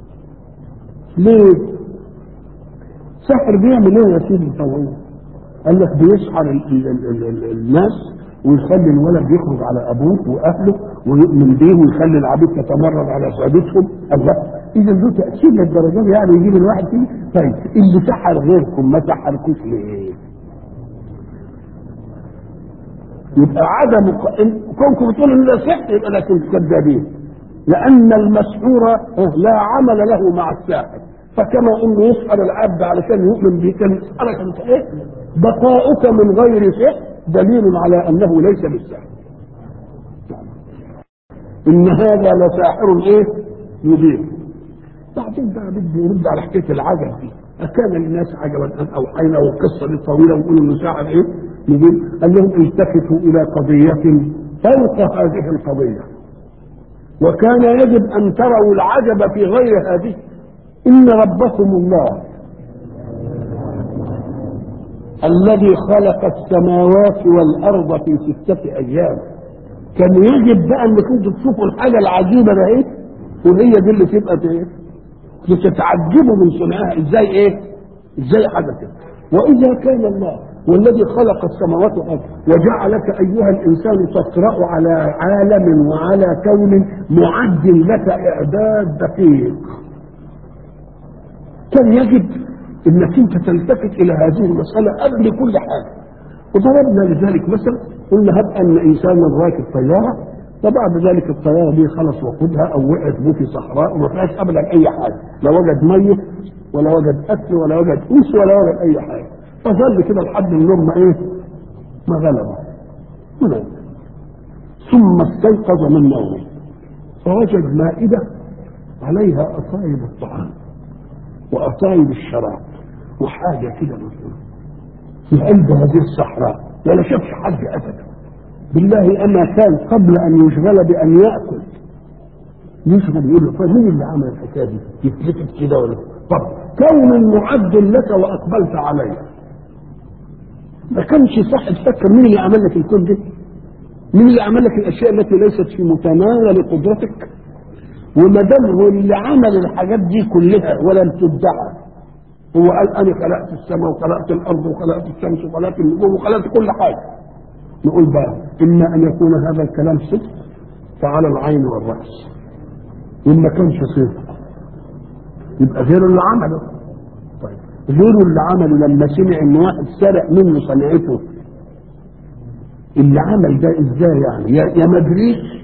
S1: ليه؟ ساحر بيعمل ايه يا سيدي طويل؟ قال لك بيسحر ال ال ال ال ال الناس ويخلي الولد يخرج على ابوه واهله ويؤمن به ويخلي العبيد تتمرد على سعادتهم الله اذا له تاثير للدرجه دي يعني يجيب الواحد فيه طيب اللي سحر غيركم ما سحركوش ليه؟ يبقى عدم كونكم بتقولوا ان ده سحر يبقى لكم كذابين لان المسحور لا عمل له مع الساحر فكما انه يسحر العبد علشان يؤمن به كان يسحرك انت ايه؟ بقاؤك من غير سحر دليل على انه ليس بالسحر ان هذا لساحر ايه؟ مبين بعدين بقى بده يرد على حكايه العجب دي أكان للناس عجبا أن أوحينا والقصة دي طويلة ويقولوا إنه ساعة إيه؟ يقول قال لهم التفتوا إلى قضية فوق هذه القضية وكان يجب أن تروا العجب في غير هذه إن ربكم الله الذي خلق السماوات والأرض في ستة أيام كان يجب بقى انكم انتوا تشوفوا الحاجة العجيبة ده ايه وهي دي اللي تبقى ايه بتتعجبوا من صنعها ازاي ايه ازاي حدثت واذا كان الله والذي خلق السماوات والارض وجعلك ايها الانسان تطرا على عالم وعلى كون معد لك اعداد دقيق كان يجب انك انت تلتفت الى هذه المساله قبل كل حاجه وضربنا لذلك مثلا قلنا هب ان انسانا راكب طياره فبعد ذلك الطياره دي خلص وقودها او وقعت به في صحراء وما فيهاش ابدا اي حاجه لا وجد ميه ولا وجد اكل ولا وجد انس ولا وجد اي حاجه فظل كده لحد النوم ما ايه ما غلبه ونام ثم استيقظ من نومه فوجد مائده عليها اصايب الطعام واصايب الشراب وحاجه كده مثلا في قلب هذه الصحراء ولا شافش حد ابدا بالله اما كان قبل ان يشغل بان ياكل يشغل يقول له فمين اللي عمل الحكايه دي؟ يتلفت كده ولا طب كون معد لك واقبلت عليه ما كانش صح تفكر مين اللي عمل لك الكون ده؟ مين اللي عمل لك الاشياء التي ليست في متناول قدرتك؟ وما دام هو اللي عمل الحاجات دي كلها ولم تدعى هو قال انا خلقت السماء وخلقت الارض وخلقت الشمس وخلقت النجوم وخلقت كل حاجه نقول بقى اما ان يكون هذا الكلام صدق فعلى العين والراس وان ما كانش صدق يبقى غير اللي عمله طيب غيره اللي عمله لما سمع ان واحد سرق منه صنعته اللي عمل ده ازاي يعني يا, يا مدريش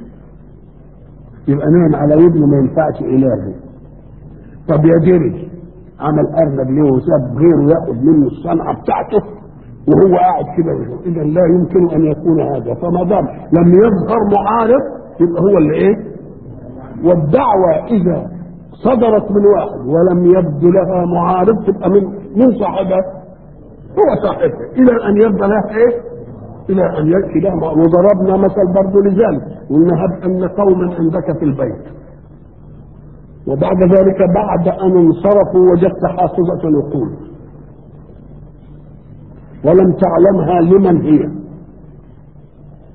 S1: يبقى نايم على ودنه ما ينفعش الهه طب يا جري عمل ارنب ليه وساب غيره ياخد منه الصنعه بتاعته وهو قاعد كده اذا لا يمكن ان يكون هذا فما دام لم يظهر معارض يبقى هو اللي ايه والدعوه اذا صدرت من واحد ولم يبدو لها معارض تبقى من من صاحبها هو صاحبها الى ان يبدو لها ايه الى ان ياتي لها وضربنا مثل برضه لذلك قلنا هب ان قوما عندك في البيت وبعد ذلك بعد ان انصرفوا وجدت حافظه الوقود ولم تعلمها لمن هي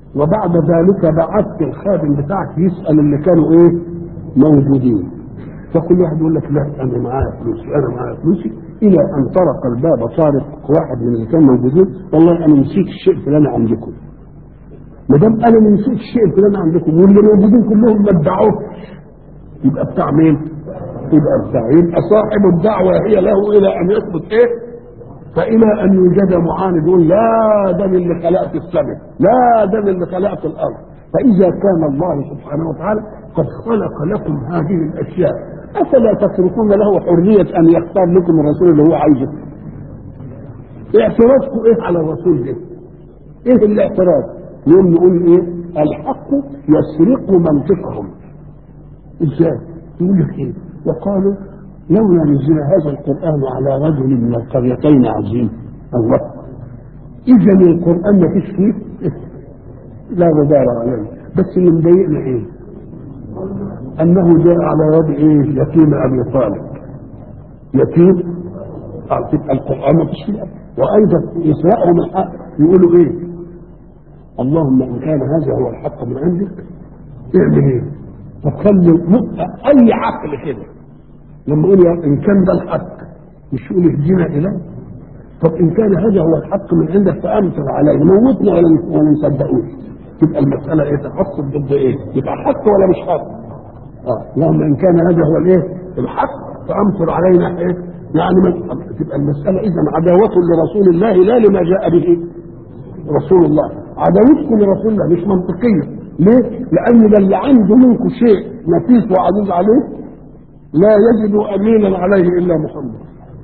S1: وبعد ذلك بعثت الخادم بتاعك يسال اللي كانوا ايه موجودين فكل واحد يقول لك لا انا معايا فلوسي انا معايا فلوسي الى ان طرق الباب طارق واحد من اللي كانوا موجودين والله انا نسيت الشيء الفلاني عندكم ما دام انا نسيت الشيء الفلاني عندكم واللي موجودين كلهم ما ادعوش يبقى بتاع مين؟ يبقى بتاع يبقى صاحب الدعوه هي له الى ان يثبت ايه؟ فإلى أن يوجد معاند يقول لا ده من اللي خلقت السماء لا ده من اللي خلقت الأرض فإذا كان الله سبحانه وتعالى قد خلق لكم هذه الأشياء أفلا تتركون له حرية أن يختار لكم الرسول اللي هو عايزه اعتراضكم إيه على الرسول ده إيه الاعتراض يوم نقول إيه الحق يسرق منطقهم إزاي يقول لك إيه وقالوا لولا نزل هذا القرآن على رجل من القريتين عظيم الله إذا القرآن ما فيش فيه لا غبار عليه بس اللي مضايقنا إيه؟ أنه جاء على يد إيه؟ يتيم أبي طالب يتيم تبقى القرآن ما فيش فيه وأيضا يسرقهم الحق يقولوا إيه؟ اللهم إن كان هذا هو الحق من عندك اعمل إيه؟ طب خلي أي عقل كده لما يقول ان كان ده الحق مش يقول اهدنا اليه طب ان كان هذا هو الحق من عندك فامطر عليه موتنا ولا ولا نصدقوش تبقى المساله ايه تحصل ضد ايه؟ يبقى حق ولا مش حق؟ اه اللهم ان كان هذا هو الايه؟ الحق فامطر علينا ايه؟ يعني من تبقى المساله اذا عداوه لرسول الله لا لما جاء به رسول الله عداوتكم لرسول الله مش منطقيه ليه؟ لان ده اللي عنده منكم شيء نفيس وعزيز عليه لا يجد امينا عليه الا محمد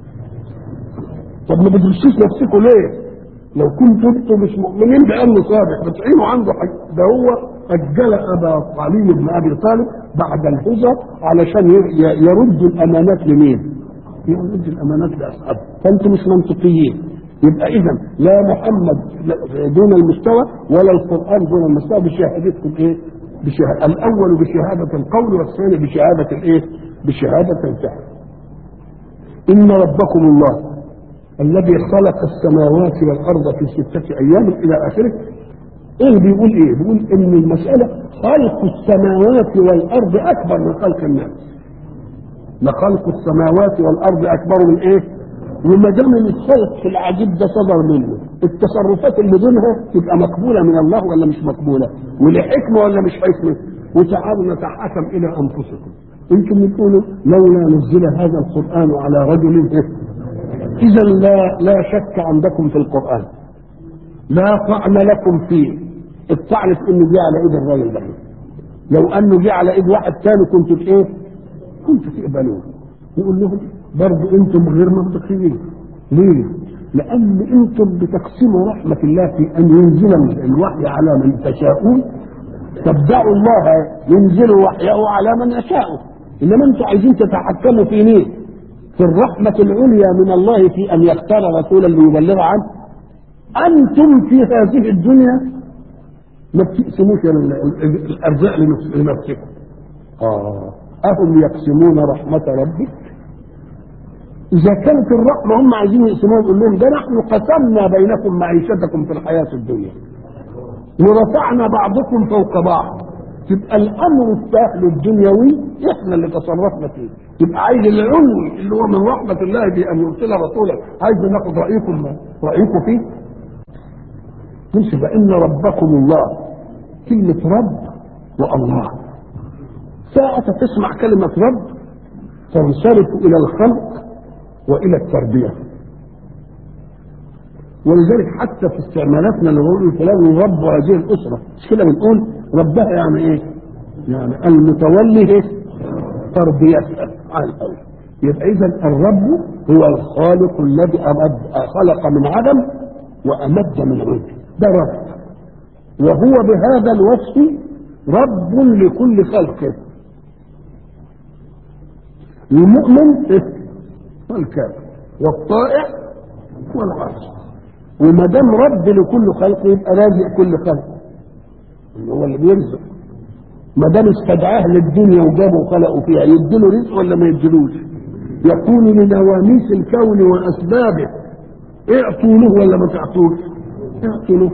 S1: طب ما بتغشوش نفسكم ليه لو كنتوا انتم مش مؤمنين بانه صادق بتعينوا عنده حاجة ده هو اجل ابا علي بن ابي طالب بعد الهجره علشان يرد الامانات لمين؟ يرد الامانات لاصحابه فانتم مش منطقيين يبقى اذا لا محمد دون المستوى ولا القران دون المستوى بشهادتكم ايه؟ بشهادة الاول بشهاده القول والثاني بشهاده الايه؟ بشهادة الفعل إن ربكم الله الذي خلق السماوات والأرض في ستة أيام إلى آخره إيه بيقول إيه؟ بيقول إن المسألة خلق السماوات والأرض أكبر من خلق الناس لخلق السماوات والأرض أكبر من إيه؟ وما دام الخلق في العجيب ده صدر منه التصرفات اللي دونها تبقى مقبولة من الله ولا مش مقبولة؟ ولحكمة ولا مش حكمة؟ وتعالوا نتحاكم إلى أنفسكم انتم بتقولوا لولا نزل هذا القران على رجل اذا لا لا شك عندكم في القران لا طعن لكم فيه الطعن في انه جه على ايد الراجل ده لو انه جه على ايد واحد ثاني كنتوا ايه؟ كنتوا تقبلوه يقول لهم برضه انتم غير منطقيين ليه؟ لان انتم بتقسموا رحمه الله في ان ينزل الوحي على من تشاءون تبدأوا الله ينزل وحيه على من يشاء انما انتم عايزين تتحكموا في مين؟ في الرحمة العليا من الله في ان يختار رسولا ليبلغ عنه انتم في هذه الدنيا ما بتقسموش الارزاق لنفسكم اه اهم يقسمون رحمة ربك اذا كانت الرحمة هم عايزين يقسموها يقول لهم ده نحن قسمنا بينكم معيشتكم في الحياة الدنيا ورفعنا بعضكم فوق بعض تبقى الامر السهل الدنيوي احنا اللي تصرفنا فيه يبقى عايز العلو اللي هو من رحمه الله بان يرسل رسولا عايز ناخد رايكم رايكم فيه مش فان ربكم الله كلمه رب والله ساعة تسمع كلمة رب تنصرف إلى الخلق وإلى التربية ولذلك حتى في استعمالاتنا اللي بنقول فلان رب هذه الاسره مش كده بنقول ربها يعني ايه؟ يعني المتولي ايه؟ تربيتها على الاول يبقى اذا الرب هو الخالق الذي أمد خلق من عدم وامد من عدم ده رب وهو بهذا الوصف رب لكل خلقه المؤمن والكافر والطائع والعاصي وما دام رب لكل خلق يبقى رازق كل خلق اللي هو اللي بيرزق ما دام استدعاه للدنيا وجابه وخلقه فيها يديله رزق ولا ما يديلوش يكون لنواميس الكون واسبابه اعطوا له ولا ما تعطوش اعطوا له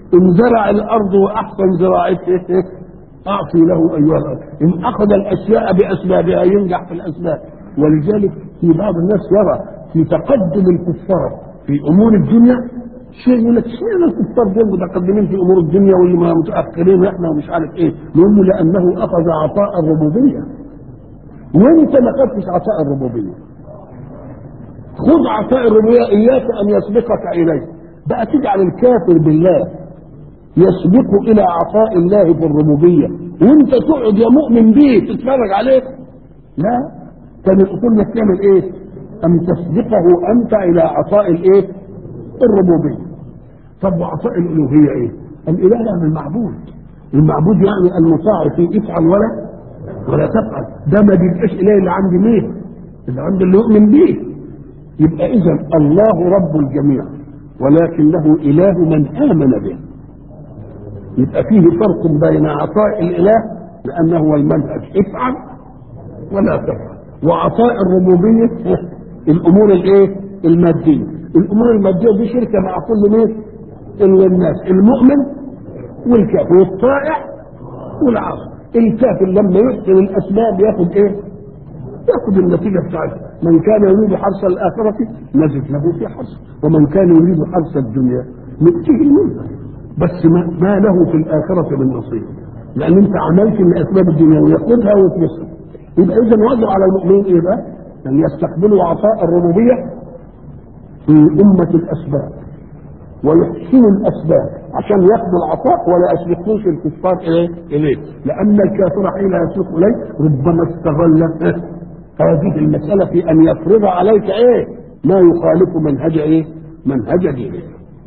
S1: ان زرع الارض واحسن زراعته اعطي له ايها الارض ان اخذ الاشياء باسبابها ينجح في الاسباب ولذلك في بعض الناس يرى في تقدم الكفار في امور الدنيا شيء يقول لك اشمعنى الكفار دول متقدمين في امور الدنيا واللي ما متاخرين احنا ومش عارف ايه نقول له لانه اخذ عطاء الربوبيه وانت ما خدتش عطاء الربوبيه خذ عطاء الربوبيه اياك ان يسبقك اليه بقى تجعل الكافر بالله يسبق الى عطاء الله في الربوبيه وانت تقعد يا مؤمن به تتفرج عليه لا كان الاصول انك تعمل ايه؟ ان تسبقه انت الى عطاء الايه؟ الربوبيه طب وعطاء الالوهيه ايه؟ الاله يعني المعبود المعبود يعني المطاع في افعل ولا ولا تفعل ده ما بيبقاش اله اللي عند مين؟ اللي عند اللي يؤمن به يبقى اذا الله رب الجميع ولكنه اله من امن به يبقى فيه فرق بين عطاء الاله لانه هو المنهج افعل ولا تفعل وعطاء الربوبيه الامور الايه الماديه الامور الماديه دي شركه مع كل مين الناس المؤمن والكافر والطائع والعاصي الكافر لما يحسن الاسباب ياخد ايه ياخد النتيجه بتاعتها من كان يريد حرث الاخره نزد له في حرثه ومن كان يريد حرث الدنيا نؤتيه منها بس ما, ما له في الاخره من نصيب لان انت عملت من اسباب الدنيا وياخدها ويتمسها يبقى اذا واجب على المؤمنين ايه بقى؟ ان يستقبلوا عطاء الربوبيه في امه الاسباب ويحسنوا الاسباب عشان ياخذوا العطاء ولا يسبقوش الكفار اليه اليه لان الكافر حين يسبق اليه ربما استغل هذه المساله في ان يفرض عليك ايه ما يخالف منهج ايه منهج دينه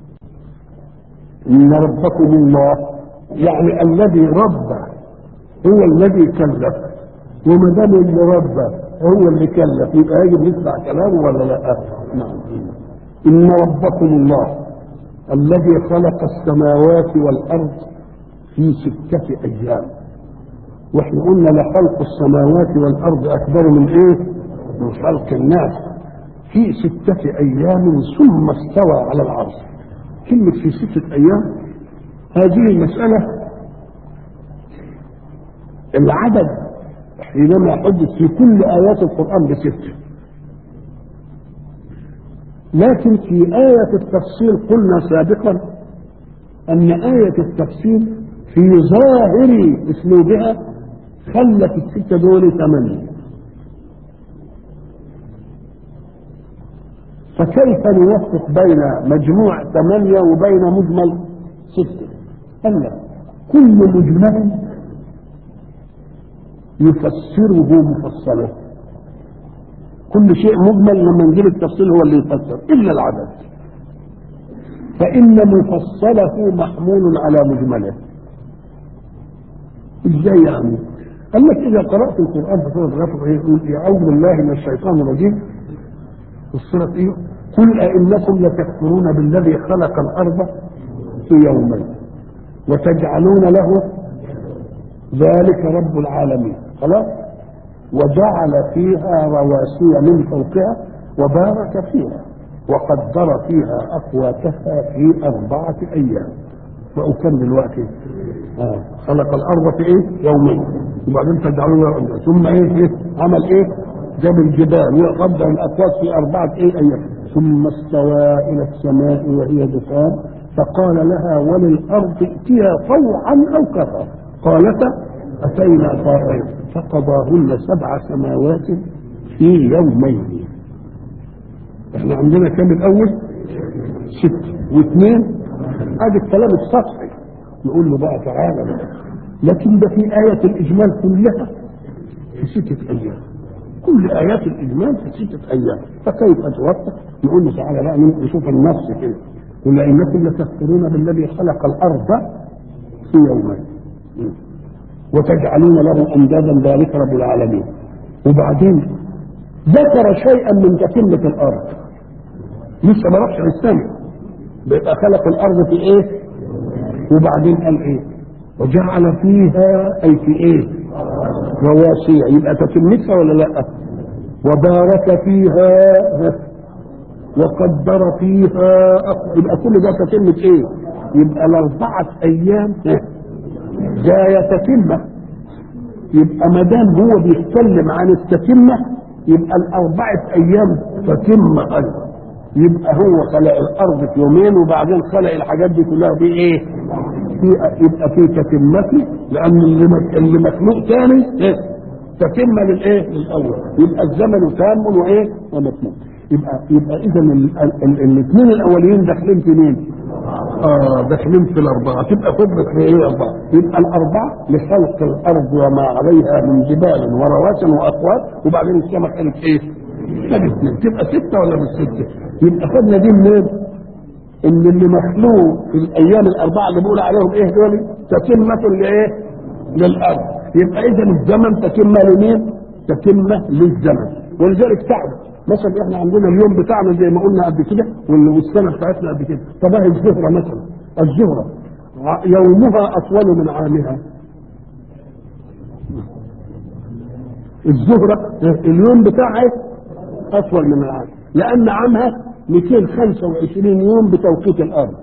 S1: ان ربكم الله يعني الذي ربى هو الذي كلف وما دام اللي ربى هو اللي كلف يبقى يجب نسمع كلامه ولا لا؟ نعم ان ربكم الله الذي خلق السماوات والارض في سته ايام واحنا قلنا لخلق السماوات والارض اكبر من ايه؟ من خلق الناس في سته ايام ثم استوى على العرش كلمه في سته ايام هذه المساله العدد حينما حدث في كل ايات القران بسته لكن في آية التفصيل قلنا سابقا أن آية التفصيل في ظاهر أسلوبها خلت الستة دول ثمانية فكيف نوفق بين مجموع ثمانية وبين مجمل ستة؟ قال كل مجمل يفسره مفصله كل شيء مجمل لما نجيب التفصيل هو اللي يفسر الا العدد فان مفصله محمول على مجمله ازاي يعني قال لك اذا قرات القران في سوره الغفر يقول اعوذ بالله من الشيطان الرجيم في السوره ايه قل ائنكم لتكفرون بالذي خلق الارض في يومين وتجعلون له ذلك رب العالمين خلاص وجعل فيها رواسي من فوقها وبارك فيها وقدر فيها أقواتها في أربعة أيام وأكمل الوقت آه. خلق الأرض في إيه؟ يومين وبعدين تجعلون ثم إيه, إيه؟ عمل إيه؟ جاب الجبال وقدر الأقوات في أربعة إيه أيام ثم استوى إلى السماء وهي دخان فقال لها وللأرض ائتيها طوعا أو كرها قالتا أتينا طائعين فقضاهن سبع سماوات في يومين احنا عندنا كام الاول ست واثنين ادي الكلام السطحي نقول له بقى تعالى بقى لكن ده في آية الإجمال كلها في ستة أيام كل آيات الإجمال في ستة أيام فكيف أتوقف نقول له تعالى بقى نشوف النص كده قل إنكم لتكفرون بالذي خلق الأرض في يومين وتجعلون له اندادا ذلك رب العالمين وبعدين ذكر شيئا من تتمة الارض لسه ما راحش للسماء بيبقى خلق الارض في ايه وبعدين قال ايه وجعل فيها اي في ايه رواسي يبقى تتمتها ولا لا وبارك فيها وقدر فيها يبقى كل ده تتمة ايه يبقى الاربعه ايام جايه تتمه يبقى ما دام هو بيتكلم عن التتمه يبقى الاربعه ايام تتمه ايضا يبقى هو خلق الارض في يومين وبعدين خلق الحاجات دي كلها في ايه؟ في يبقى في تتمته لان اللي مك- اللي مخلوق تاني إيه؟ تتمه للايه؟ للاول يبقى الزمن تام وايه؟ ومتموم يبقى يبقى اذا الاثنين الاولين داخلين في مين؟ اه داخلين في الاربعه تبقى فضلت في ايه اربعه؟ يبقى الاربعه لخلق الارض وما عليها من جبال ورواسي واقوات وبعدين السماء قالت ايه؟ قالت اثنين تبقى سته ولا مش سته؟ يبقى خدنا دي منين؟ ان اللي مخلوق في الايام الاربعه اللي بيقول عليهم ايه دول؟ تتمه لايه؟ للارض يبقى اذا الزمن تتمه لمين؟ تتمه للزمن ولذلك تعرف مثلا احنا عندنا اليوم بتاعنا زي ما قلنا قبل كده وال- والسنه بتاعتنا قبل كده طب اهي الزهره مثلا الزهره ع- يومها اطول من عامها الزهره اليوم بتاعها اطول من العام لان عامها 225 يوم بتوقيت الارض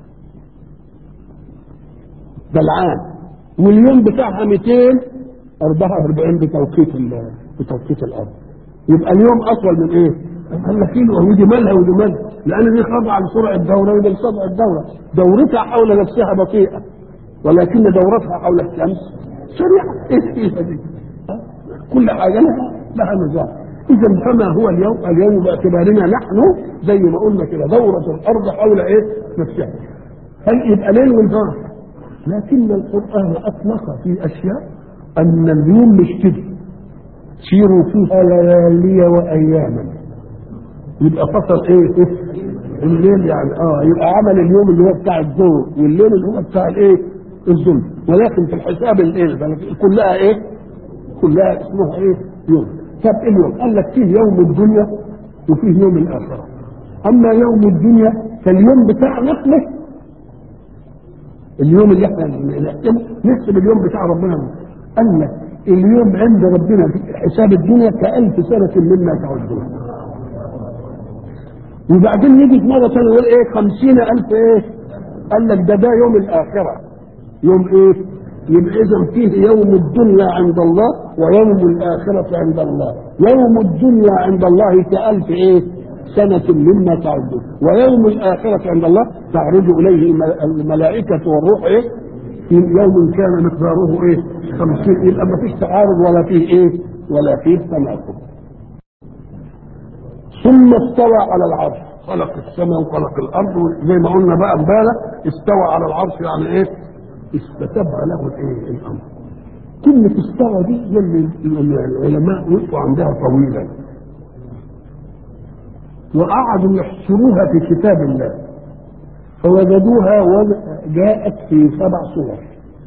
S1: ده العام واليوم بتاعها 244 بتوقيت ال- بتوقيت الارض يبقى اليوم اطول من ايه؟ قال لك ايه ودي مالها ودي مالها لان دي خاضعه لسرعه الدوره ودي لسرعه الدوره دورتها حول نفسها بطيئه ولكن دورتها حول الشمس سريعه ايه فيها دي؟ ها؟ كل حاجه لها لها نظام اذا فما هو اليوم؟ اليوم باعتبارنا نحن زي ما قلنا كده دوره الارض حول ايه؟ نفسها هل يبقى ليل ونهار لكن القرآن أطلق في أشياء أن اليوم مش كده سيروا فيها ليالي وأياما يبقى فصل إيه؟ الليل يعني اه يبقى عمل اليوم اللي هو بتاع الظهر والليل اللي هو بتاع الايه؟ الظل ولكن في الحساب الايه؟ كلها ايه؟ كلها اسمها ايه؟ يوم طب إيه اليوم؟ قال لك فيه يوم الدنيا وفيه يوم الآخرة أما يوم الدنيا فاليوم بتاع نحن اليوم اللي احنا نحسبه نحسب اليوم بتاع ربنا قال لك اليوم عند ربنا في حساب الدنيا كألف سنة مما تعدون وبعدين يجي في مرة ثانية يقول ايه خمسين ألف ايه قال لك ده ده يوم الآخرة يوم ايه يبقى إذا فيه يوم الدنيا عند الله ويوم الآخرة عند الله يوم الدنيا عند الله كألف ايه سنة مما تعدون ويوم الآخرة عند الله تعرج إليه الم- الملائكة والروح إيه؟ في يوم كان مقداره إيه؟ خمسين يبقى ما فيش تعارض ولا فيه إيه؟ ولا فيه تناقض ثم استوى على العرش خلق السماء وخلق الأرض زي ما قلنا بقى امبارح استوى على العرش يعني إيه؟ استتبع له الإيه؟ الأمر كلمة استوى دي اللي العلماء وقفوا عندها طويلا وقعدوا يحصروها في كتاب الله فوجدوها جاءت في سبع صور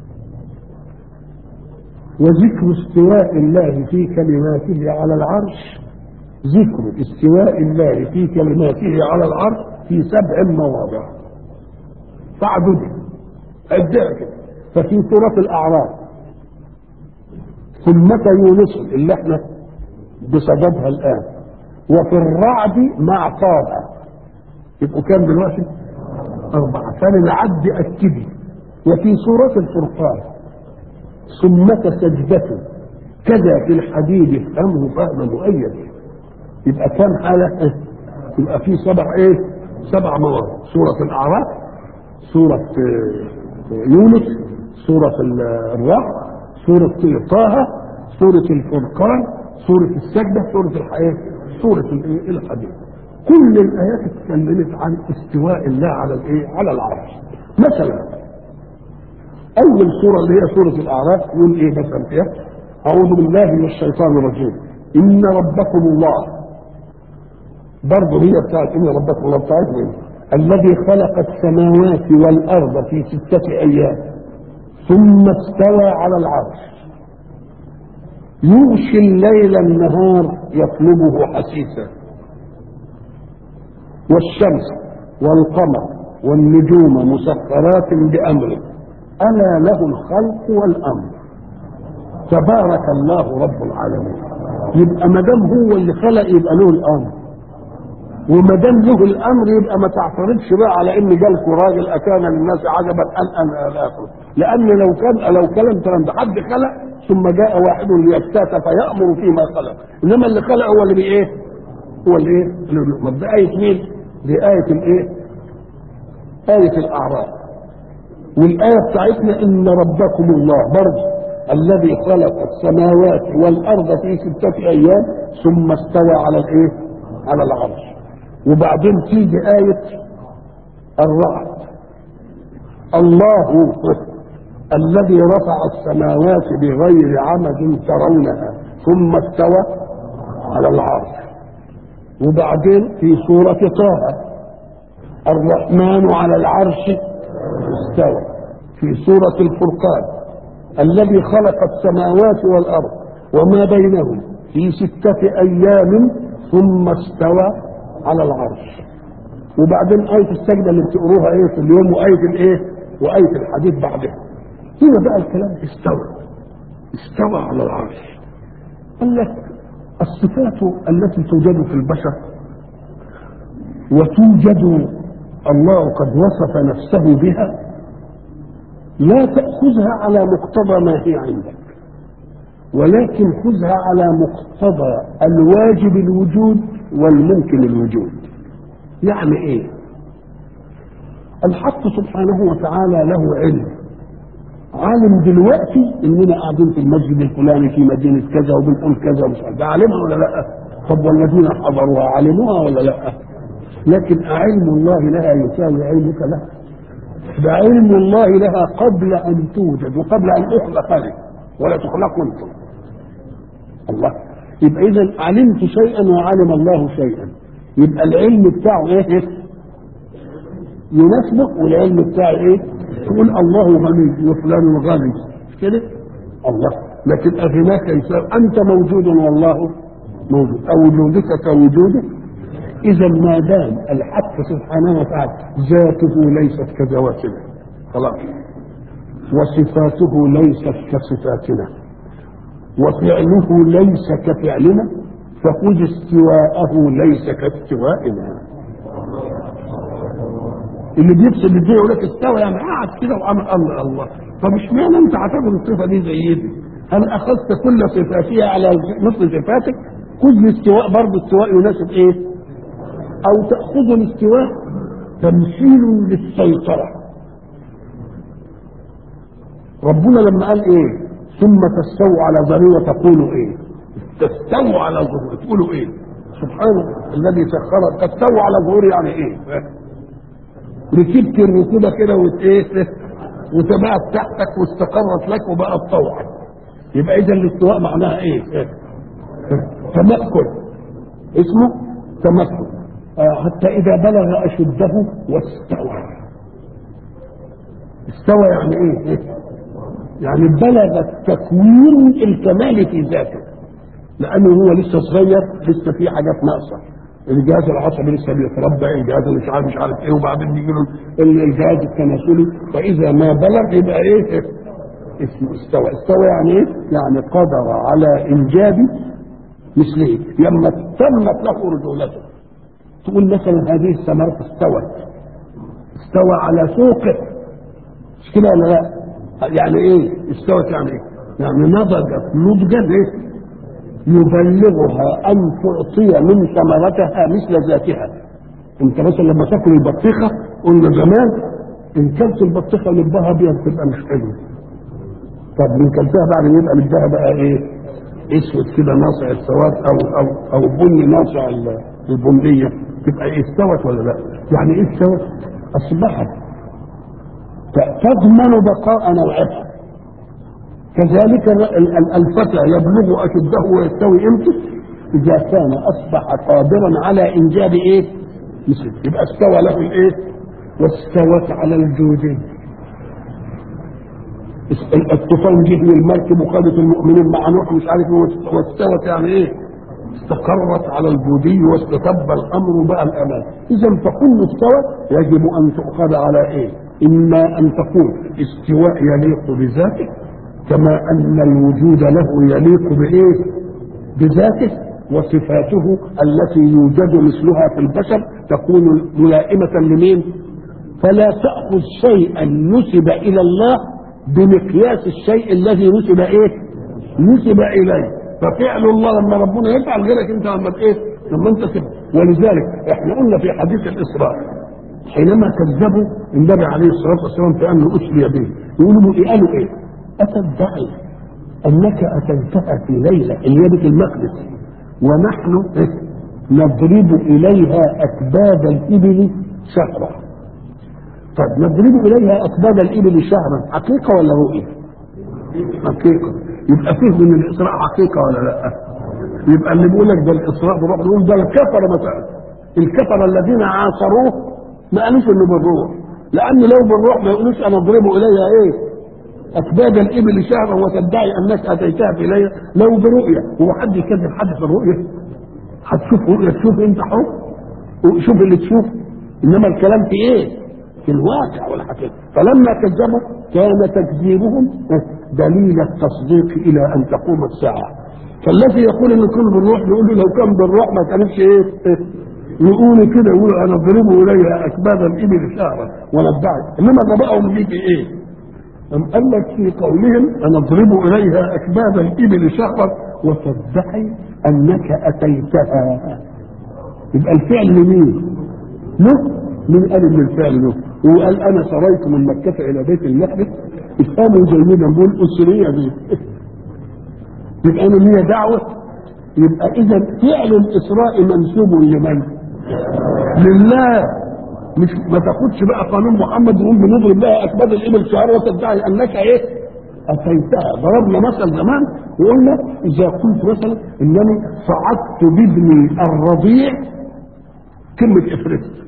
S1: وذكر استواء الله في كلماته على العرش ذكر استواء الله في كلماته على العرش في سبع مواضع فاعبده عدها كده ففي سورة الأعراف ثمة يونس اللي احنا بصددها الآن وفي الرعد مع طابع يبقوا كام دلوقتي؟ أربعة فللعد أكدي وفي سورة الفرقان ثمة سجدة كذا في الحديد افهمه فهم مؤيد يبقى كام حالة؟ يبقى في سبع ايه؟ سبع مواضع سورة الأعراف سورة آه، يونس سورة الرعد سورة طه سورة الفرقان سورة السجدة سورة الحياة سورة الايه الحديث كل الآيات اتكلمت عن استواء الله على الايه على العرش مثلا أول سورة اللي هي سورة الأعراف يقول إيه مثلا فيها أعوذ بالله من الشيطان الرجيم إن ربكم الله برضه هي بتاعت إن ربكم الله بتاعت مين؟ الذي خلق السماوات والأرض في ستة أيام ثم استوى على العرش يغشي الليل النهار يطلبه حسيسا والشمس والقمر والنجوم مسخرات بأمره ألا له الخلق والأمر تبارك الله رب العالمين يبقى ما دام هو اللي خلق يبقى له الأمر وما دام له الامر يبقى ما تعترضش بقى على ان جالكوا راجل اكان للناس عجبا ان ان الى اخره لان لو كان لو كلام كلام ده حد خلق ثم جاء واحد ليفتات فيامر فيما خلق انما اللي خلق هو اللي بايه؟ هو اللي ايه؟ اللي دي ايه مين؟ دي ايه الايه؟ ايه الاعراف والايه بتاعتنا ان ربكم الله برضه الذي خلق السماوات والارض في سته ايام ثم استوى على الايه؟ على العرش وبعدين تيجي آية الرعد الله الذي رفع السماوات بغير عمد ترونها ثم استوى على العرش وبعدين في سورة طه الرحمن على العرش استوى في سورة الفرقان الذي خلق السماوات والأرض وما بينهم في ستة أيام ثم استوى على العرش وبعدين آية السجدة اللي بتقروها إيه في اليوم وآية الإيه وآية الحديث بعدها هنا بقى الكلام استوى استوى على العرش قال لك الصفات التي توجد في البشر وتوجد الله قد وصف نفسه بها لا تأخذها على مقتضى ما هي عندك ولكن خذها على مقتضى الواجب الوجود والممكن الوجود يعني ايه الحق سبحانه وتعالى له علم عالم دلوقتي اننا قاعدين في المسجد الفلاني في مدينه كذا وبنقول كذا ومش عارف ده عالمها ولا لا؟ طب والذين حضروها علموها ولا لا؟ لكن علم الله لها يساوي علمك لها ده علم الله لها قبل ان توجد وقبل ان اخلق لك ولا تخلقوا انتم الله يبقى اذا علمت شيئا وعلم الله شيئا يبقى العلم بتاعه ايه يناسبه والعلم بتاعه ايه تقول الله غني وفلان غني كده الله لكن اغناك يساوي انت موجود والله موجود او وجودك كوجوده اذا ما دام الحق سبحانه وتعالى ذاته ليست كذواتنا خلاص وصفاته ليست كصفاتنا وفعله ليس كفعلنا فخذ استواءه ليس كاستوائنا اللي بيفسد الدنيا يقول لك استوى يعني قعد كده وعمل الله الله طب اشمعنى انت هتاخد الصفه دي زي دي؟ هل اخذت كل صفاتها على مثل صفاتك؟ خذ الاستواء برضه استواء يناسب ايه؟ او تاخذ الاستواء تمثيل للسيطره ربنا لما قال ايه؟ ثم تستووا على ظهره وتقولوا ايه؟ تستووا على ظهره تقولوا ايه؟ سبحانه الذي سخر تستووا على ظهوره يعني ايه؟ ركبت الركوبه كده وايه وتبعت تحتك واستقرت لك وبقت طوعا يبقى اذا الاستواء معناها ايه؟ تمكن اسمه تمكن آه حتى اذا بلغ اشده واستوى استوى يعني ايه؟ يعني بلغ التكوين الكمال في ذاته لانه هو لسه صغير لسه في حاجات ناقصه الجهاز العصبي لسه بيتربى الجهاز اللي مش عارف مش عارف ايه وبعدين يجي له الجهاز التناسلي فاذا ما بلغ يبقى ايه اسمه استوى استوى يعني ايه يعني قدر على انجاب مثله لما تمت له رجولته تقول مثلا هذه الثمرة استوت استوى على سوقه مش كده ولا لا يعني ايه استوت يعني ايه يعني نضجت نضجا ايه يبلغها ان تعطي من ثمرتها مثل ذاتها انت مثلا لما تاكل البطيخه قلنا زمان ان كلت البطيخه لبها ابيض تبقى مش حلوه طب من كلتها بعد يبقى لبها بقى ايه اسود كده ناصع السواد او او او بني ناصع البنيه تبقى ايه استوت ولا لا؟ يعني ايه استوت؟ اصبحت تضمن بقاء نوعها كذلك الفتى يبلغ اشده ويستوي امتى اذا كان اصبح قادرا على انجاب ايه مثل يبقى استوى له الايه واستوت على الجودين الطوفان جه والمركب وخدت المؤمنين مع نوح مش عارف واستوت يعني ايه استقرت على الجودي واستتب الامر وبقى الامان اذا فكل استوى يجب ان تؤخذ على ايه اما ان تكون استواء يليق بذاته كما ان الوجود له يليق بايه بذاته وصفاته التي يوجد مثلها في البشر تكون ملائمة لمين؟ فلا تأخذ شيئا نسب إلى الله بمقياس الشيء الذي نسب إيه؟ نسب إليه ففعل الله لما ربنا يفعل غيرك أنت لما إيه؟ لما أنت تفعل ولذلك إحنا قلنا في حديث الإسراء حينما كذبوا النبي عليه الصلاة والسلام في أنه أسري به يقولوا له إيه؟ قالوا إيه؟ أتدعي أنك أتيتها في ليلة اللي هي بيت المقدس ونحن نضرب إليها أكباد الإبل شهرا طب نضرب إليها أكباد الإبل شهرا حقيقة ولا رؤية؟ حقيقة يبقى فيه من الإسراء حقيقة ولا لا؟ يبقى اللي بيقول لك ده الإسراء بروح يقول ده الكفر مثلا الكفر الذين عاصروه ما قالوش إنه بالروح لأن لو بالروح ما يقولوش أنا أضرب إليها إيه؟ أكباد الإبل شهرا وتدعي أنك أتيتها في ليلة لو برؤية هو حد يكذب حد في الرؤية هتشوف رؤية تشوف أنت حر شوف اللي تشوف إنما الكلام في إيه؟ في الواقع والحقيقة فلما كذبوا كان تكذيبهم دليل التصديق إلى أن تقوم الساعة فالذي يقول إن كل بالروح يقول له لو كان بالروح ما كانش إيه؟ يقول كده يقول أنا أضربه إليها أكباد الإبل شهرا وندعي إنما غبائهم دي في إيه؟ أم قال لك في قولهم أن اضرب إليها أكباد الإبل شهرا وتدعي أنك أتيتها يبقى الفعل لمين؟ له من قال ان الفعل له هو قال انا سريت من مكه الى بيت المقدس افهموا جيدا بقول اسريه دي يبقى انا ليا دعوه يبقى اذا فعل الاسراء منسوب لمن؟ لله مش ما تاخدش بقى قانون محمد نقول بنضرب بقى اكباد الابل شعار وتدعي انك ايه؟ اتيتها ضربنا مثل زمان وقلنا اذا قلت مثلا انني صعدت بابني الرضيع كلمه افرست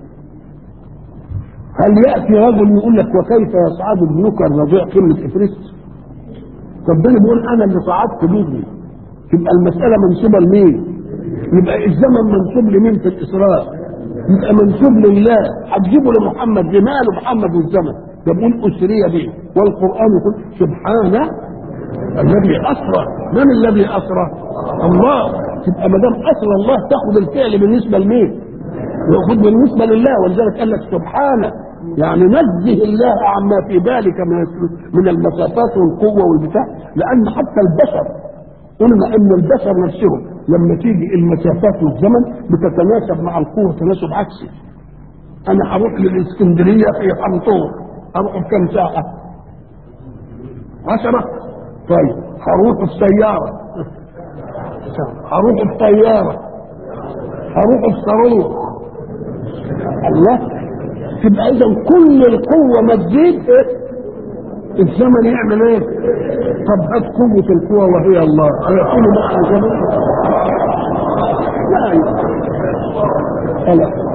S1: هل ياتي رجل يقول لك وكيف يصعد ابنك الرضيع كلمه افرست؟ طب ده اللي بيقول انا اللي صعدت بابني تبقى المساله منسوبه لمين؟ يبقى الزمن منسوب لمين في الاسراء؟ يبقى منسوب لله هتجيبه لمحمد لماله محمد والزمن ده بيقول اسري به والقران يقول سبحانه الذي اسرى من الذي اسرى؟ الله تبقى ما دام اسرى الله تاخذ الفعل بالنسبه لمين؟ ياخذ بالنسبه لله ولذلك قال لك سبحانه يعني نزه الله عما في ذلك من من المسافات والقوه والبتاع لان حتى البشر قلنا ان البشر نفسهم لما تيجي المسافات والزمن بتتناسب مع القوه تناسب عكسي انا هروح للاسكندريه في حنطور اروح بكم ساعه عشرة طيب هروح بسيارة هروح بطيارة هروح بصاروخ الله تبقى اذا كل القوة ما تزيد إيه؟ الزمن يعمل ايه؟ طب هات قوة القوة وهي الله هيكون معها زمن؟ لا لا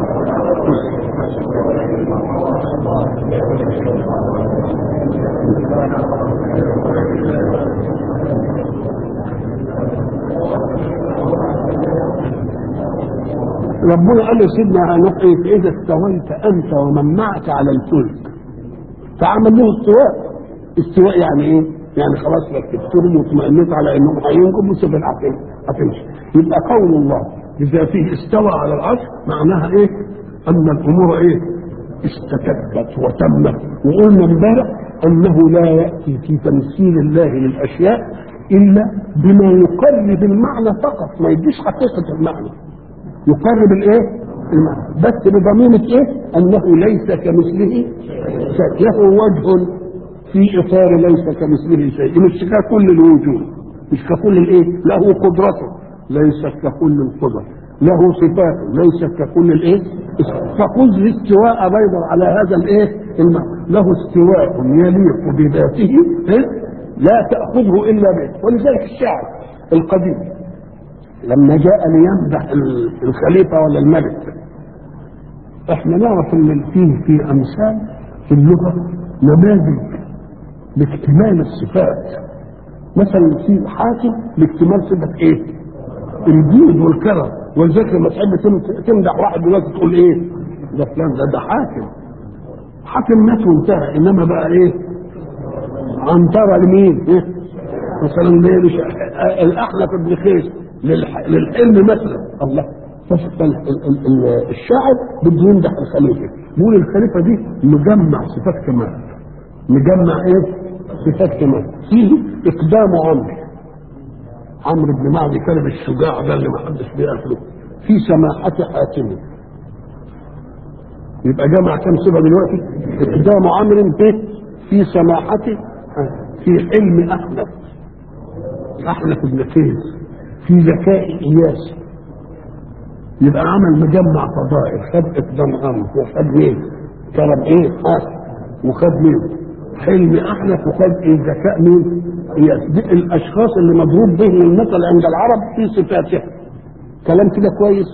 S1: ربنا قال لسيدنا نوح ايه فاذا استويت انت ومن معك على الفلك فعمل له استواء استواء يعني ايه؟ يعني خلاص ركبتهم واطمئنيت على انهم هينجم وسيب هتمشي يبقى قول الله بذاته استوى على العرش معناها ايه؟ ان الامور ايه؟ استتبت وتمت وقلنا امبارح انه لا ياتي في تمثيل الله للاشياء الا بما يقرب المعنى فقط ما يديش حقيقه المعنى يقرب الايه؟ المعنى بس بضميمة ايه؟ انه ليس كمثله شيء له وجه في اطار ليس كمثله شيء مش ككل الوجود مش ككل الايه؟ له قدرته ليس ككل القدر له صفاته ليس ككل الايه؟ فخذ الاستواء ايضا على هذا الايه؟ المعنى له استواء يليق بذاته إيه؟ لا تاخذه الا به ولذلك الشاعر القديم لما جاء ليمدح الخليفة ولا الملك احنا نعرف ان فيه في امثال في اللغة نماذج لاكتمال الصفات مثلا في حاكم لاكتمال صفة ايه؟ الجود والكرم ولذلك لما تحب تمدح واحد دلوقتي تقول ايه؟ ده فلان ده ده حاكم حاكم مات وانتهى انما بقى ايه؟ عنترة لمين؟ إيه؟ مثلا الاحنف بن خيس للح- للحلم مثلا الله فال- ال- ال- ال- الشاعر بده يمدح الخليفه بيقول الخليفه دي مجمع صفات كمال مجمع ايه؟ صفات كمال فيه اقدام عمرو عمرو بن معدي كان الشجاع ده اللي ما حدش بيقابله في سماحة حاتم يبقى جمع كم صفة دلوقتي اقدام عمرو في في سماحة في حلم احنف احنف بن قيس في ذكاء اياس يبقى عمل مجمع فضائل خد اقدام عمرو وخد مين كرم ايه حاتم وخد مين حلم احنف وخد ايه ذكاء مين اياس دي الاشخاص اللي مضروب بهم المثل عند العرب في صفاتهم كلام كده كويس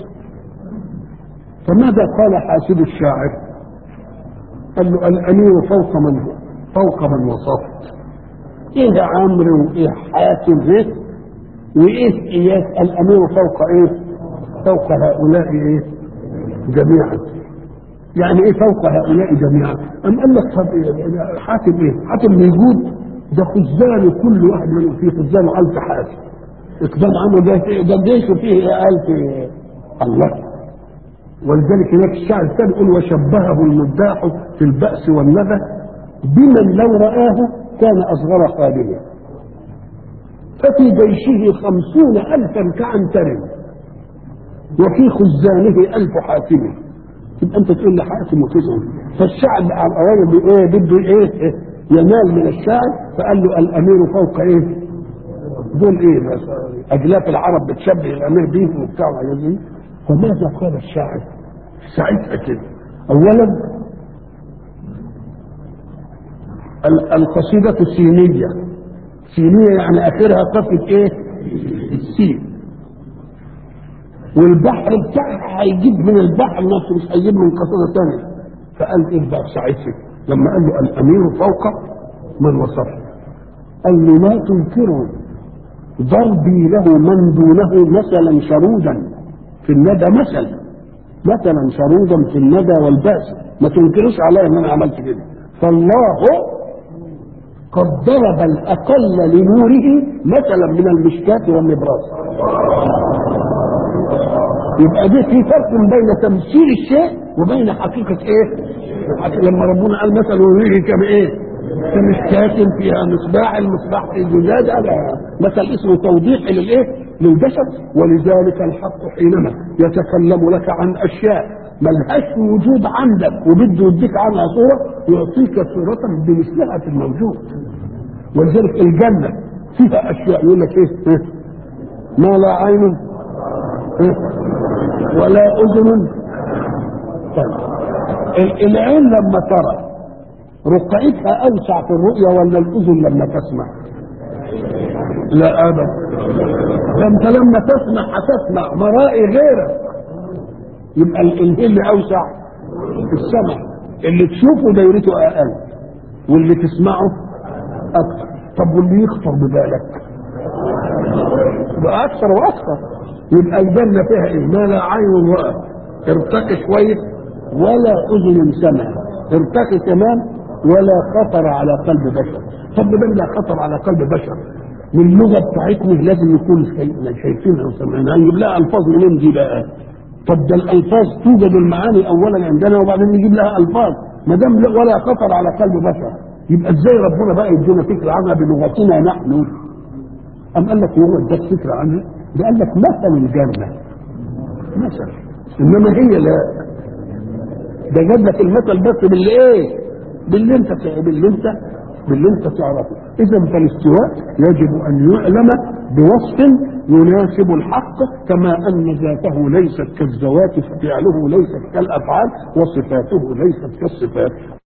S1: فماذا قال حاسب الشاعر قال له الامير فوق من فوق من وصفت ايه عمرو وايه حاتم ايه وايه اياس الامير فوق ايه فوق هؤلاء ايه جميعا يعني ايه فوق هؤلاء جميعا ام قال لك طب إيه؟ حاتم ايه حاتم موجود ده خزان كل واحد منهم فيه خزان ألف حاتم اقدام عمرو ده ده جيشه فيه ألف الله ولذلك هناك الشاعر الثاني يقول وشبهه المداح في البأس والندى بمن لو رآه كان أصغر خالده ففي جيشه خمسون ألفا كعنتر وفي خزانه ألف حاتم يبقى أنت تقول لي حاتم وكذا فالشعب على الأوائل إيه بده إيه ينال من الشعر فقال له الأمير فوق إيه دول إيه بس أجلاف العرب بتشبه الأمير بيه وبتاع وحاجات دي فماذا قال الشاعر ساعتها كده اولا ال- القصيدة السينية سينية يعني اخرها قصة ايه السين والبحر بتاعها هيجيب من البحر نفسه مش هيجيب من قصيدة ثانية فقال ايه بقى ساعتها لما قال له الامير فوق من وصفه قال له لا تنكروا ضربي له من دونه مثلا شرودا في الندى مثل مثلا شرودا في الندى والبأس ما تنكروش عليا ان انا عملت كده فالله قد ضرب الاقل لنوره مثلا من المشكاة والنبراس يبقى دي في فرق بين تمثيل الشيء وبين حقيقة ايه لما ربنا قال مثل نوره كما ايه كمشكاة فيها مصباح المصباح في زجاج هذا مثل اسمه توضيح للايه للجسد ولذلك الحق حينما يتكلم لك عن اشياء ملهاش وجود عندك وبده يديك عنها صوره يعطيك صوره بمثلها في الموجود ولذلك الجنه فيها اشياء يقول لك ايه إيه؟ ما لا عين إيه؟ ولا اذن طيب ال- العين لما ترى رقعتها اوسع في الرؤيه ولا الاذن لما تسمع لا ابدا ده انت لما تسمع هتسمع مرائي غيرك يبقى ال- ال- اللي اوسع السمع اللي تشوفه دايرته اقل واللي تسمعه اكثر طب واللي يخطر ببالك يبقى اكثر واكثر يبقى الجنه فيها ايه ما لا عين رأت ارتقي شويه ولا اذن سمع ارتقي كمان ولا خطر على قلب بشر طب ده لا خطر على قلب بشر من اللغه بتاعتنا لازم يكون شيء- شايفينها وسامعينها نجيب لها الفاظ منين دي بقى طب ده الالفاظ توجد المعاني اولا عندنا وبعدين نجيب لها الفاظ ما دام لا- ولا خطر على قلب بشر يبقى ازاي ربنا بقى يدينا فكره عنها بلغتنا نحن أم قال لك هو اداك فكرة عنها؟ ده قال لك مثل الجنة مثل إنما هي لا ده جاب لك المثل بس باللي إيه؟ باللي أنت باللي أنت باللي أنت تعرفه إذا فالاستواء يجب أن يعلم بوصف يناسب الحق كما أن ذاته ليست كالذوات ففعله ليست كالأفعال وصفاته ليست كالصفات